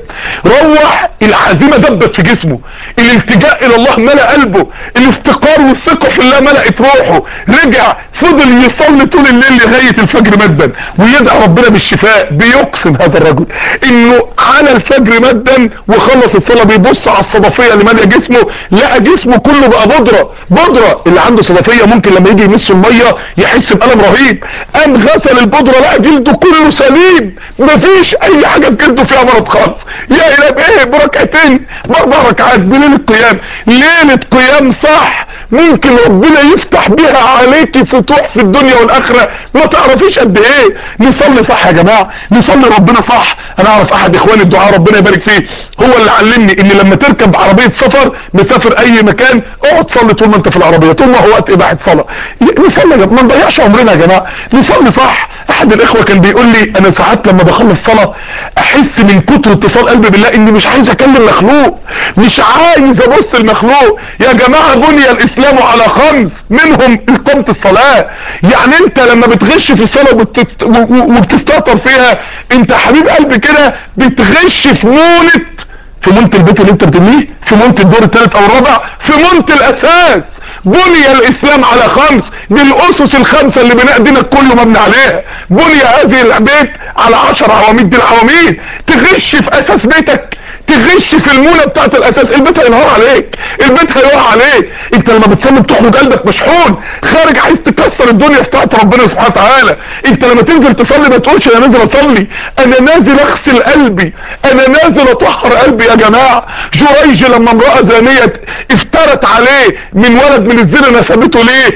روح العزيمة دبت في جسمه الالتجاء الى الله ملأ قلبه الافتقار والثقة في الله ملأت روحه رجع فضل يصلي طول الليل لغاية الفجر مدا ويدعى ربنا بالشفاء بيقسم هذا الرجل انه على الفجر مدا وخلص الصلاة بيبص على الصدفية اللي مالية جسمه لقى جسمه كله بقى بودرة بودرة اللي عنده صدفية ممكن لما يجي يمس المية يحس بألم رهيب قام غسل البودرة لقى جلده كله سليم مفيش اي حاجة في جلده فيها مرض خالص يا اله بايه بركعتين باربع ركعات بليلة قيام ليلة قيام صح ممكن ربنا يفتح بيها عليكي فتوح في الدنيا والاخرة ما تعرفيش قد ايه نصلي صح يا جماعة نصلي ربنا صح انا اعرف احد اخواني الدعاء ربنا يبارك فيه هو اللي علمني ان لما تركب عربية سفر مسافر اي مكان اقعد صلي طول ما انت في العربية طول ما هو وقت اباحة صلاة نصلي يا جماعة ما نضيعش عمرنا يا جماعة نصلي صح احد الاخوة كان بيقول لي انا ساعات لما بخلص صلاة احس من كتر اتصال قلبي بالله اني مش عايز اكلم مخلوق مش عايز ابص المخلوق يا جماعة بني الاسلام على خمس منهم اقامة الصلاة يعني انت لما بتغش في الصلاة وبتت... وبتستهتر فيها انت حبيب قلبي كده بتغش في مونة في مونة البيت اللي انت بتبنيه في مونة الدور الثالث او الرابع في مونة الاساس بني الاسلام على خمس دي الاسس الخمسة اللي بناء دينك كله مبني عليها بني هذه البيت على عشر عواميد دي العواميد تغش في اساس بيتك تغش في المولة بتاعت الاساس البيت هينهار عليك البيت هيقع عليك انت لما بتصلي بتخرج قلبك مشحون خارج عايز تكسر الدنيا بتاعت ربنا سبحانه وتعالى انت لما تنزل تصلي ما تقولش انا نازل اصلي انا نازل اغسل قلبي انا نازل اطهر قلبي يا جماعة جريج لما امرأة زانية افترت عليه من ولد من الزنا نسبته ليه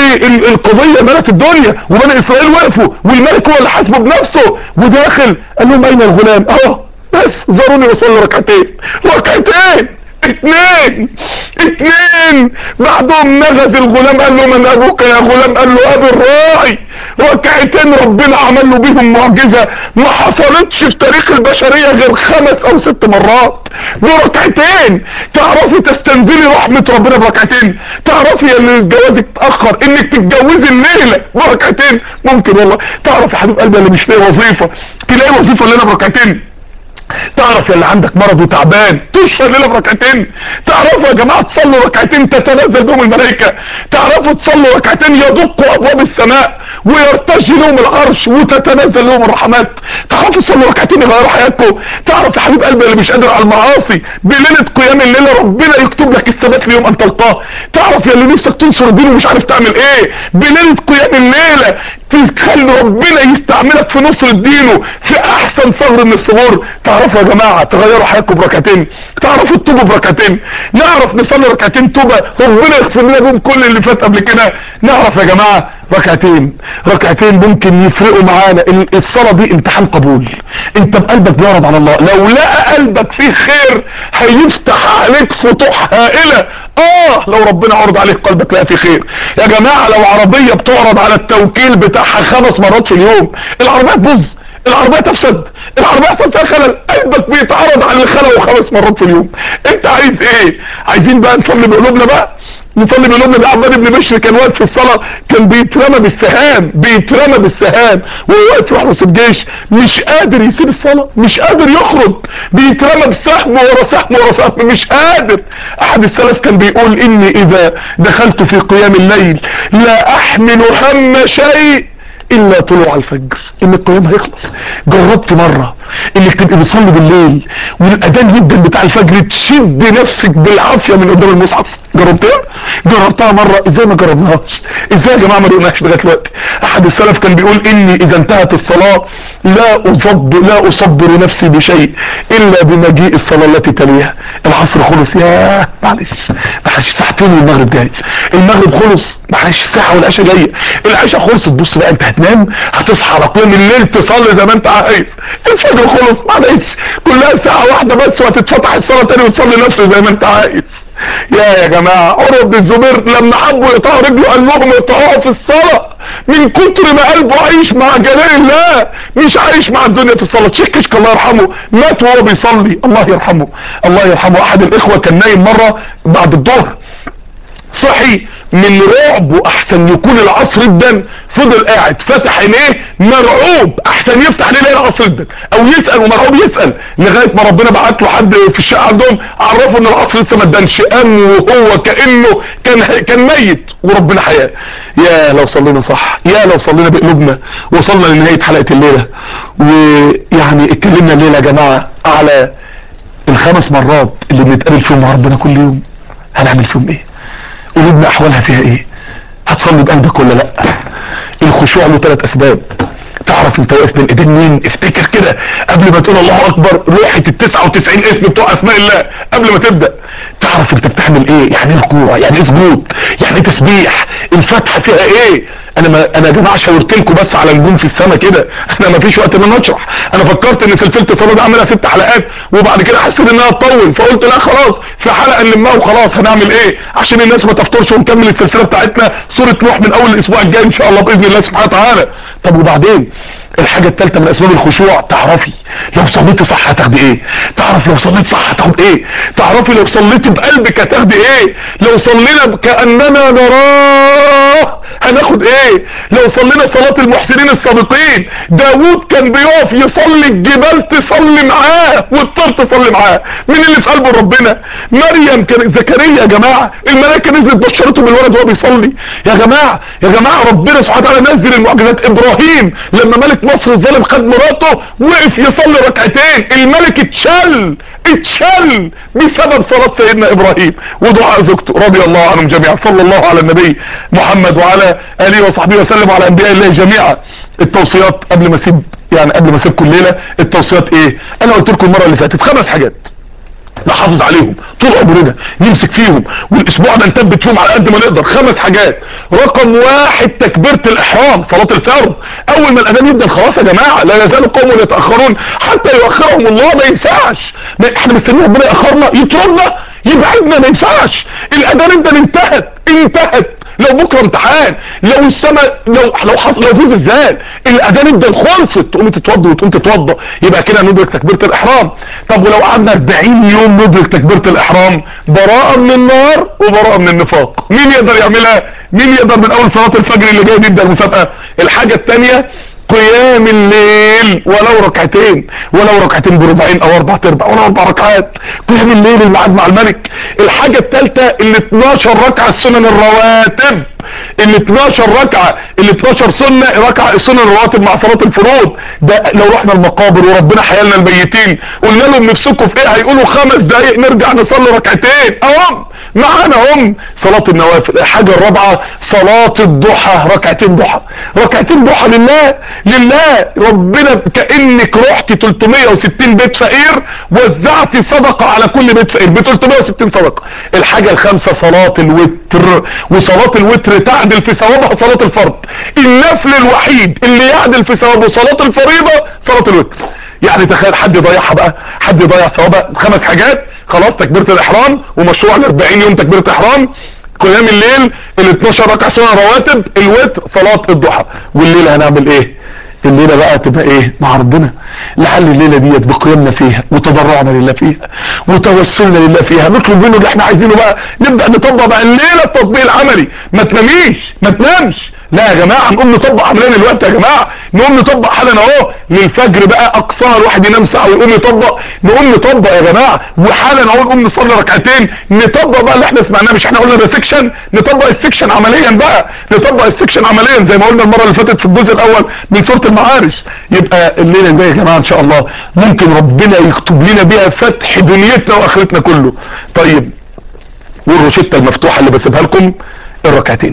والقضية ملت الدنيا وبني اسرائيل وقفوا والملك هو اللي حاسبه بنفسه وداخل قال لهم اين الغلام اه بس زاروني وصلوا ركعتين ركعتين اتنين اتنين بعدهم نغز الغلام قال له من ابوك يا غلام قال له ابي الراعي ركعتين ربنا عمل له بيهم معجزة ما حصلتش في تاريخ البشرية غير خمس او ست مرات بركعتين تعرفي تستنزلي رحمة ربنا بركعتين تعرفي ان جوازك اتأخر انك تتجوزي الليلة بركعتين ممكن والله تعرف يا حبيب قلبي اللي مش لاقي وظيفة تلاقي وظيفة الليلة بركعتين تعرف يا اللي عندك مرض وتعبان تشفى الليله بركعتين تعرفوا يا جماعه تصلوا ركعتين تتنزل بهم الملائكه تعرفوا تصلوا ركعتين يدقوا ابواب السماء ويرتجي لهم العرش وتتنزل لهم الرحمات تعرفوا تصلوا ركعتين يغيروا حياتكم تعرف يا حبيب قلبي اللي مش قادر على المعاصي بليله قيام الليله ربنا يكتب لك الثبات ليوم ان تلقاه تعرف يا اللي نفسك تنصر الدين ومش عارف تعمل ايه بليله قيام الليله تخلي ربنا يستعملك في نصر دينه في احسن ثغر من الثغور تعرفوا يا جماعة تغيروا حياتكم بركعتين تعرفوا تتوبوا بركعتين نعرف نصلي ركعتين توبة ربنا يغفر لنا بهم كل اللي فات قبل كده نعرف يا جماعة ركعتين ركعتين ممكن يفرقوا معانا ال- الصلاة دي امتحان قبول انت بقلبك بيعرض على الله لو لقى قلبك فيه خير هيفتح عليك فتوح هائلة اه لو ربنا عرض عليك قلبك لقى فيه خير يا جماعة لو عربية بتعرض على التوكيل بتاعها خمس مرات في اليوم العربية تبوظ العربية تفسد العربية يحصل فيها خلل قلبك بيتعرض على الخلل خمس مرات في اليوم انت عايز ايه عايزين بقى نصلي بقلوبنا بقى نصلي بقلوبنا ده عباد ابن بشر كان واقف في الصلاة كان بيترمى بالسهام بيترمى بالسهام وهو واقف راح وسط الجيش مش قادر يسيب الصلاة مش قادر يخرج بيترمى بسهم ورا سهم ورا سهم مش قادر احد السلف كان بيقول اني اذا دخلت في قيام الليل لا احمل هم شيء الا طلوع الفجر ان القيام هيخلص جربت مرة انك تبقي بتصلي بالليل والاذان جدا بتاع الفجر تشد نفسك بالعافية من قدام المصحف جربتها جربتها مرة ازاي ما جربناهاش ازاي يا جماعة ما لقيناش لغايه دلوقتي احد السلف كان بيقول اني اذا انتهت الصلاة لا اصب لا اصبر نفسي بشيء الا بمجيء الصلاة التي تليها العصر خلص ياه معلش معلش ساعتين والمغرب جاي المغرب خلص معلش ساعة والعشاء جاية العشاء خلصت بص بقى انت هتنام هتصحى على قيام الليل تصلي زي ما انت عايز الفجر خلص معلش كلها ساعة واحدة بس وهتتفتح الصلاة تاني وتصلي نفسه زي ما انت عايز يا يا جماعة عمر بن الزبير لما حبوا يقطعوا رجله قال لهم اقطعوها في الصلاة من كتر ما قلبه عايش مع جلال الله مش عايش مع الدنيا في الصلاة تشكشك الله يرحمه مات وهو بيصلي الله يرحمه الله يرحمه احد الاخوة كان نايم مرة بعد الظهر صحي من رعب واحسن يكون العصر جدا فضل قاعد فتح عينيه مرعوب احسن يفتح عينيه يلاقي العصر جدا او يسال ومرعوب يسال لغايه ما ربنا بعت له حد في الشقه عندهم عرفه ان العصر لسه ما ادانش قام وهو كانه كان كان ميت وربنا حياه يا لو صلينا صح يا لو صلينا بقلوبنا وصلنا لنهايه حلقه الليله ويعني اتكلمنا الليله يا جماعه على الخمس مرات اللي بنتقابل فيهم مع ربنا كل يوم هنعمل فيهم ايه قلوبنا احوالها فيها ايه هتصلي بقلبك ولا لا الخشوع له ثلاث اسباب تعرف انت واقف بين ايدين مين افتكر كده قبل ما تقول الله اكبر روحة ال 99 اسم بتوع اسماء الله قبل ما تبدا تعرف انت بتعمل ايه يعني ايه ركوع يعني ايه سجود يعني ايه تسبيح الفاتحه فيها ايه انا ما انا يا جماعه شاورت لكم بس على نجوم في السماء كده احنا ما فيش وقت ان نشرح انا فكرت ان سلسله الصلاه دي اعملها ست حلقات وبعد كده حسيت انها تطول فقلت لا خلاص في حلقه نلمها وخلاص هنعمل ايه عشان الناس ما تفطرش ونكمل السلسله بتاعتنا سوره نوح من اول الاسبوع الجاي ان شاء الله باذن الله سبحانه وتعالى طب وبعدين الحاجة الثالثة من اسباب الخشوع تعرفي لو صليتي صح هتاخدي ايه تعرف لو صليت صح هتاخد ايه تعرفي لو صليتي بقلبك هتاخدي ايه لو صلينا كأننا نراه هناخد ايه لو صلينا صلاة المحسنين السابقين داوود كان بيقف يصلي الجبال تصلي معاه والطير تصلي معاه مين اللي في قلبه ربنا مريم كان زكريا يا جماعة الملائكة نزلت بشرته بالولد وهو بيصلي يا جماعة يا جماعة ربنا سبحانه وتعالى نزل المعجزات ابراهيم لما ملك مصر الظالم خد مراته وقف يصلي ركعتين الملك اتشل اتشل بسبب صلاة سيدنا ابراهيم ودعاء زوجته رضي الله عنهم جميعا صلى الله على النبي محمد وعلى اله وصحبه وسلم وعلى انبياء الله جميعا التوصيات قبل ما اسيب يعني قبل ما اسيبكم الليله التوصيات ايه انا قلت لكم المره اللي فاتت خمس حاجات نحافظ عليهم طول عمرنا نمسك فيهم والاسبوع ده نثبت فيهم على قد ما نقدر خمس حاجات رقم واحد تكبيرة الاحرام صلاة الفرض اول ما الاذان يبدا خلاص يا جماعة لا يزال قوم يتأخرون حتى يؤخرهم الله ما ينفعش ما احنا مستنيين ربنا يأخرنا يطردنا يبعدنا ما ينفعش الاذان ابدا انتهت انتهت لو بكره امتحان لو السماء لو لو حصل لو في زلزال الاذان ابدا خلصت تقوم تتوضى وتقوم تتوضى يبقى كده ندرك تكبيره الاحرام طب ولو قعدنا 40 يوم ندرك تكبيره الاحرام براءه من النار وبراءه من النفاق مين يقدر يعملها مين يقدر من اول صلاه الفجر اللي جاي نبدا المسابقه الحاجه الثانيه قيام الليل ولو ركعتين ولو ركعتين بربعين او اربع ارباع ولو اربع ركعات قيام الليل الميعاد مع الملك الحاجة الثالثة ال 12 ركعة السنن الرواتب ال 12 ركعة ال 12 سنة ركعة السنن الرواتب مع صلاة الفروض ده لو رحنا المقابر وربنا حيالنا الميتين قلنا لهم نفسكم في ايه هيقولوا خمس دقايق نرجع نصلي ركعتين اهم معانا هم صلاة النوافل الحاجة الرابعة صلاة الضحى ركعتين ضحى ركعتين ضحى لله لله ربنا كأنك رحت 360 بيت فقير وزعت صدقة على كل بيت فقير ب 360 صدقة الحاجة الخامسة صلاة الوتر وصلاة الوتر تعدل في ثوابها صلاة الفرض النفل الوحيد اللي يعدل في ثوابه صلاة الفريضة صلاة الوتر يعني تخيل حد يضيعها بقى حد يضيع ثوابها خمس حاجات خلاص تكبيرة الاحرام ومشروع ال 40 يوم تكبيرة احرام قيام الليل ال 12 ركعة سنة رواتب الوتر صلاة الضحى والليلة هنعمل ايه الليلة بقى تبقى ايه مع ربنا لعل الليلة ديت بقيامنا فيها وتضرعنا لله فيها وتوسلنا لله فيها نطلب منه اللي احنا عايزينه بقى نبدأ نطبق بقى الليلة التطبيق العملي ما تناميش ما تنامش لا يا جماعة نقوم نطبق عمليا الوقت يا جماعة نقوم نطبق حالا اهو للفجر بقى اقصاها الواحد ينام ساعة ويقوم يطبق نقوم نطبق يا جماعة وحالا اهو نقوم نصلي ركعتين نطبق بقى اللي احنا سمعناه مش احنا قلنا ده سيكشن نطبق السيكشن عمليا بقى نطبق السيكشن عمليا زي ما قلنا المرة اللي فاتت في الجزء الاول من سورة المعارج يبقى الليلة دي يا جماعة ان شاء الله ممكن ربنا يكتب لنا بيها فتح دنيتنا واخرتنا كله طيب والروشتة المفتوحة اللي بسيبها لكم الركعتين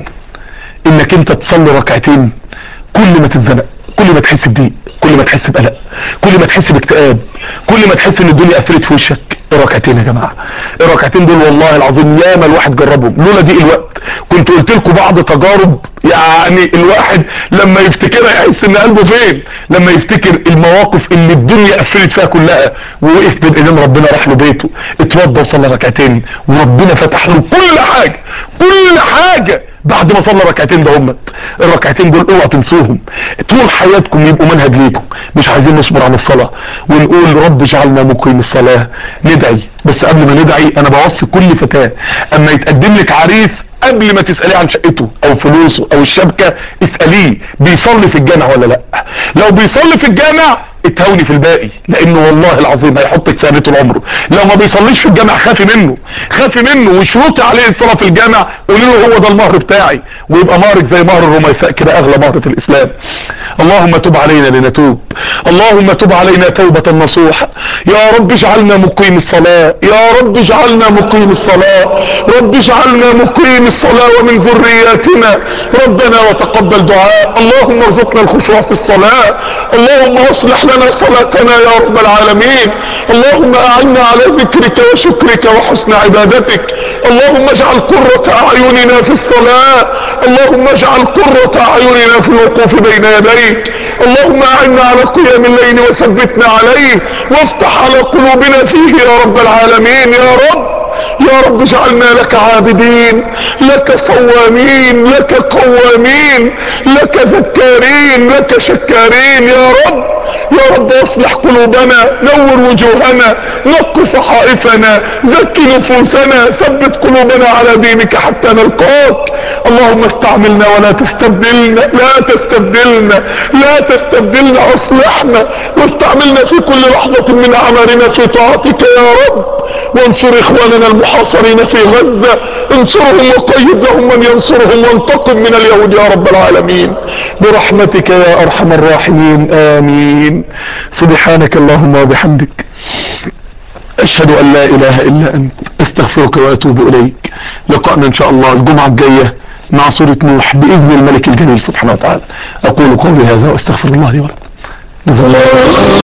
انك انت تصلي ركعتين كل ما تتزنق كل ما تحس بضيق كل ما تحس بقلق كل ما تحس باكتئاب كل ما تحس ان الدنيا قفلت في وشك الركعتين يا جماعه الركعتين دول والله العظيم ياما الواحد جربهم لولا دي الوقت كنت قلت لكم بعض تجارب يعني الواحد لما يفتكرها يحس ان قلبه فين لما يفتكر المواقف اللي الدنيا قفلت فيها كلها ووقف بين ايدين ربنا راح له بيته اتوضى وصلى ركعتين وربنا فتح له كل حاجه كل حاجه بعد ما صلى ركعتين ده هم الركعتين دول اوعى تنسوهم طول حياتكم يبقوا منهج ليكم مش عايزين نصبر عن الصلاة ونقول رب اجعلنا مقيم الصلاة ندعي بس قبل ما ندعي انا بوصي كل فتاة اما يتقدم لك عريس قبل ما تسأليه عن شقته او فلوسه او الشبكة اسأليه بيصلي في الجامع ولا لا لو بيصلي في الجامع اتهوني في الباقي لانه والله العظيم هيحطك في طول عمره لو ما بيصليش في الجامع خافي منه خافي منه وشروطي عليه الصلاه في الجامع قولي له هو ده المهر بتاعي ويبقى مهرك زي مهر الرميساء كده اغلى مهر في الاسلام اللهم تب علينا لنتوب اللهم تب علينا توبة نصوحة يا رب اجعلنا مقيم الصلاة يا رب اجعلنا مقيم الصلاة رب اجعلنا مقيم الصلاة ومن ذرياتنا ربنا وتقبل دعاء اللهم ارزقنا الخشوع في الصلاة اللهم اصلح لنا صلاتنا يا رب العالمين اللهم اعنا على ذكرك وشكرك وحسن عبادتك اللهم اجعل قرة اعيننا في الصلاة اللهم اجعل قرة اعيننا في الوقوف بين يديك اللهم اعنا على قيام الليل وثبتنا عليه وافتح على قلوبنا فيه يا رب العالمين يا رب يا رب اجعلنا لك عابدين لك صوامين لك قوامين لك ذكارين لك شكارين يا رب يا رب اصلح قلوبنا نور وجوهنا نق صحائفنا زكي نفوسنا ثبت قلوبنا على دينك حتى نلقاك اللهم استعملنا ولا تستبدلنا لا تستبدلنا لا تستبدلنا اصلحنا واستعملنا في كل لحظة من اعمالنا في طاعتك يا رب وانصر اخواننا المحاصرين في غزة انصرهم وقيد لهم من ينصرهم وانتقم من اليهود يا رب العالمين برحمتك يا ارحم الراحمين امين سبحانك اللهم وبحمدك اشهد ان لا اله الا انت استغفرك واتوب اليك لقاءنا ان شاء الله الجمعة الجاية مع سورة نوح باذن الملك الجليل سبحانه وتعالى اقول قولي هذا واستغفر الله لي ولكم جزا الله